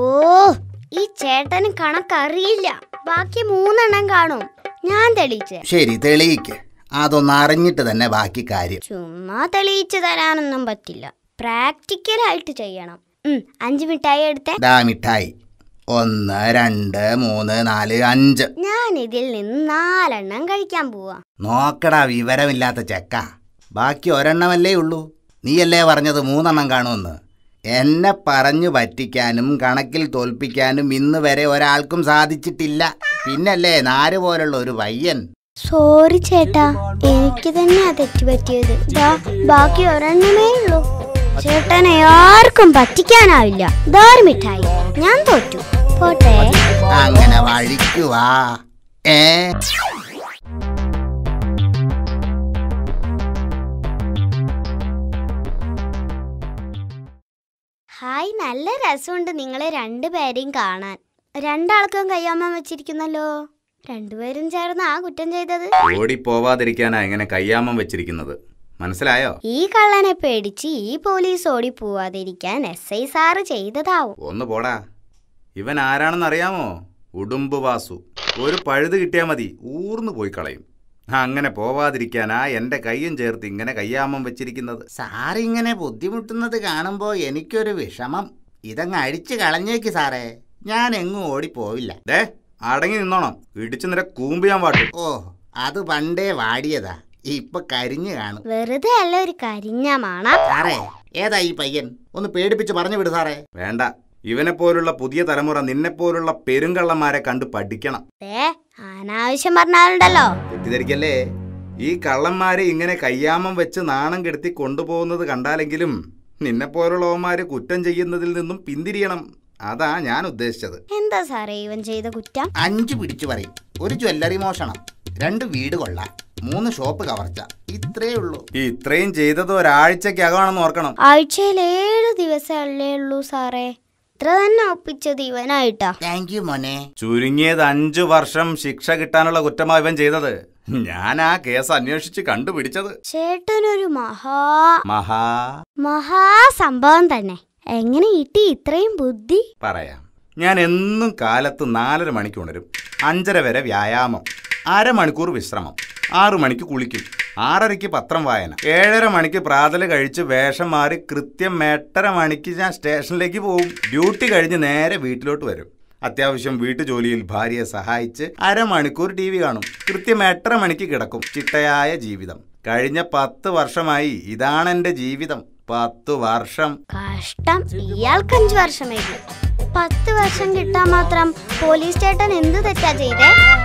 ഈ ചേട്ടന് കണക്കറിയില്ല ബാക്കി മൂന്നെണ്ണം കാണും ഞാൻ തെളിയിച്ചേ ശരി തെളിയിക്ക് അതൊന്ന് അറിഞ്ഞിട്ട് തന്നെ ബാക്കി കാര്യം ചുമ്മാ തെളിയിച്ചു തരാനൊന്നും പറ്റില്ല പ്രാക്ടിക്കലായിട്ട് ചെയ്യണം ഉം, അഞ്ച് മിഠായി എടുത്തേ ദാ മിഠായി ഒന്ന് രണ്ട് മൂന്ന് നാല് അഞ്ച് ഞാൻ ഇതിൽ നിന്ന് നാലെണ്ണം കഴിക്കാൻ പോവാ നോക്കടാ വിവരമില്ലാത്ത ചെക്ക ബാക്കി ഒരെണ്ണമല്ലേ ഉള്ളൂ നീയല്ലേ പറഞ്ഞത് മൂന്നെണ്ണം കാണുമെന്ന് എന്നെ പറഞ്ഞു പറ്റിക്കാനും കണക്കിൽ തോൽപ്പിക്കാനും ഇന്ന് വരെ ഒരാൾക്കും സാധിച്ചിട്ടില്ല പിന്നല്ലേ നാര് പോലുള്ള ഒരു പയ്യൻ സോറി ചേട്ടാ എനിക്ക് തന്നെയാ തെറ്റുപറ്റിയത് ദാ ബാക്കി ഒരെണ്ണമേ ഉള്ളൂ ചേട്ടനെ ആർക്കും പറ്റിക്കാനാവില്ല ദാറ് മിഠായി ഞാൻ തോറ്റു പോട്ടെ അങ്ങനെ വഴിക്കുവാ ഏ ഹായ് നല്ല രസമുണ്ട് നിങ്ങളെ രണ്ടുപേരെയും കാണാൻ രണ്ടാൾക്കും കയ്യാമ്മ വെച്ചിരിക്കുന്നല്ലോ രണ്ടുപേരും ചേർന്ന് ആ കുറ്റം ചെയ്തത് ഓടിപ്പോവാതിരിക്കാനാ ഇങ്ങനെ കയ്യാമം വെച്ചിരിക്കുന്നത് മനസ്സിലായോ ഈ കള്ളനെ പേടിച്ച് ഈ പോലീസ് ഓടിപ്പോവാതിരിക്കാൻ എസ് ഐ സാറ് ചെയ്തതാവും ഒന്ന് പോടാ ഇവൻ ആരാണെന്ന് അറിയാമോ ഉടുമ്പ് വാസു ഒരു പഴുത് കിട്ടിയാൽ മതി ഊർന്നു പോയി കളയും അങ്ങനെ പോവാതിരിക്കാനാ എന്റെ കയ്യും ചേർത്ത് ഇങ്ങനെ കയ്യാമം വെച്ചിരിക്കുന്നത് സാറിങ്ങനെ ബുദ്ധിമുട്ടുന്നത് കാണുമ്പോ എനിക്കൊരു വിഷമം ഇതങ്ങ് അഴിച്ചു കളഞ്ഞേക്ക് സാറേ ഞാൻ എങ്ങും ഓടിപ്പോവില്ല ദേ അടങ്ങി നിന്നോണം ഇടിച്ചു നിര കൂമ്പിയാൻ പാട്ടു ഓ അത് പണ്ടേ വാടിയതാ ഇപ്പൊ കരിഞ്ഞു കാണും വെറുതെ അല്ല ഒരു കരിഞ്ഞ മണ സാറേ ഏതാ ഈ പയ്യൻ ഒന്ന് പേടിപ്പിച്ച് പറഞ്ഞു വിട് സാറേ വേണ്ട ഇവനെ പോലുള്ള പുതിയ തലമുറ നിന്നെ പോലുള്ള പെരുങ്കള്ളന്മാരെ കണ്ട് പഠിക്കണം ദേ അനാവശ്യം പറഞ്ഞാലുണ്ടല്ലോ തെറ്റിദ്ധരിക്കല്ലേ ഈ കള്ളന്മാരെ ഇങ്ങനെ കയ്യാമം വെച്ച് നാണം കെടുത്തി കൊണ്ടുപോകുന്നത് കണ്ടാലെങ്കിലും നിന്നെ പോലുള്ളവന്മാര് കുറ്റം ചെയ്യുന്നതിൽ നിന്നും പിന്തിരിയണം അതാ ഞാൻ ഉദ്ദേശിച്ചത് എന്താ സാറേ ഇവൻ ചെയ്ത കുറ്റം അഞ്ച് പിടിച്ചു പറയും ഒരു ജ്വല്ലറി മോഷണം രണ്ട് വീട് കൊള്ളാം മൂന്ന് ഷോപ്പ് കവർച്ച ഇത്രേ ഉള്ളൂ ഇത്രയും ചെയ്തത് ഒരാഴ്ചക്കകമാണെന്ന് ഓർക്കണം ആഴ്ചയിൽ ഏഴ് ദിവസമല്ലേ ഉള്ളൂ സാറേ ഇത്ര തന്നെ ഒപ്പിച്ചത് ഇവനായിട്ടാ താങ്ക് യു മോനെ ചുരുങ്ങിയത് അഞ്ചു വർഷം ശിക്ഷ കിട്ടാനുള്ള കുറ്റമാ ഇവൻ ചെയ്തത് ഞാൻ ആ കേസ് അന്വേഷിച്ച് കണ്ടുപിടിച്ചത് ചേട്ടനൊരു മഹാ മഹാ മഹാസംഭവം തന്നെ എങ്ങനെ ഇട്ടി ഇത്രയും ബുദ്ധി പറയാം ഞാൻ എന്നും കാലത്ത് നാലര മണിക്ക് ഉണരും അഞ്ചര വരെ വ്യായാമം അരമണിക്കൂർ വിശ്രമം ആറു മണിക്ക് കുളിക്കും ആറരയ്ക്ക് പത്രം വായന ഏഴര മണിക്ക് പ്രാതൽ കഴിച്ച് വേഷം മാറി കൃത്യം എട്ടര മണിക്ക് ഞാൻ സ്റ്റേഷനിലേക്ക് പോകും ഡ്യൂട്ടി കഴിഞ്ഞ് നേരെ വീട്ടിലോട്ട് വരും അത്യാവശ്യം വീട്ടുജോലിയിൽ ഭാര്യയെ സഹായിച്ച് അരമണിക്കൂർ ടി വി കാണും കൃത്യം എട്ടര മണിക്ക് കിടക്കും ചിട്ടയായ ജീവിതം കഴിഞ്ഞ പത്ത് വർഷമായി ഇതാണ് എൻ്റെ ജീവിതം പത്ത് വർഷം കഷ്ടം ഇയാൾക്ക് അഞ്ചു വർഷമേക്കും പത്ത് വർഷം കിട്ടാൻ മാത്രം പോലീസ് ചേട്ടൻ എന്ത് തെറ്റാ ചെയ്തേ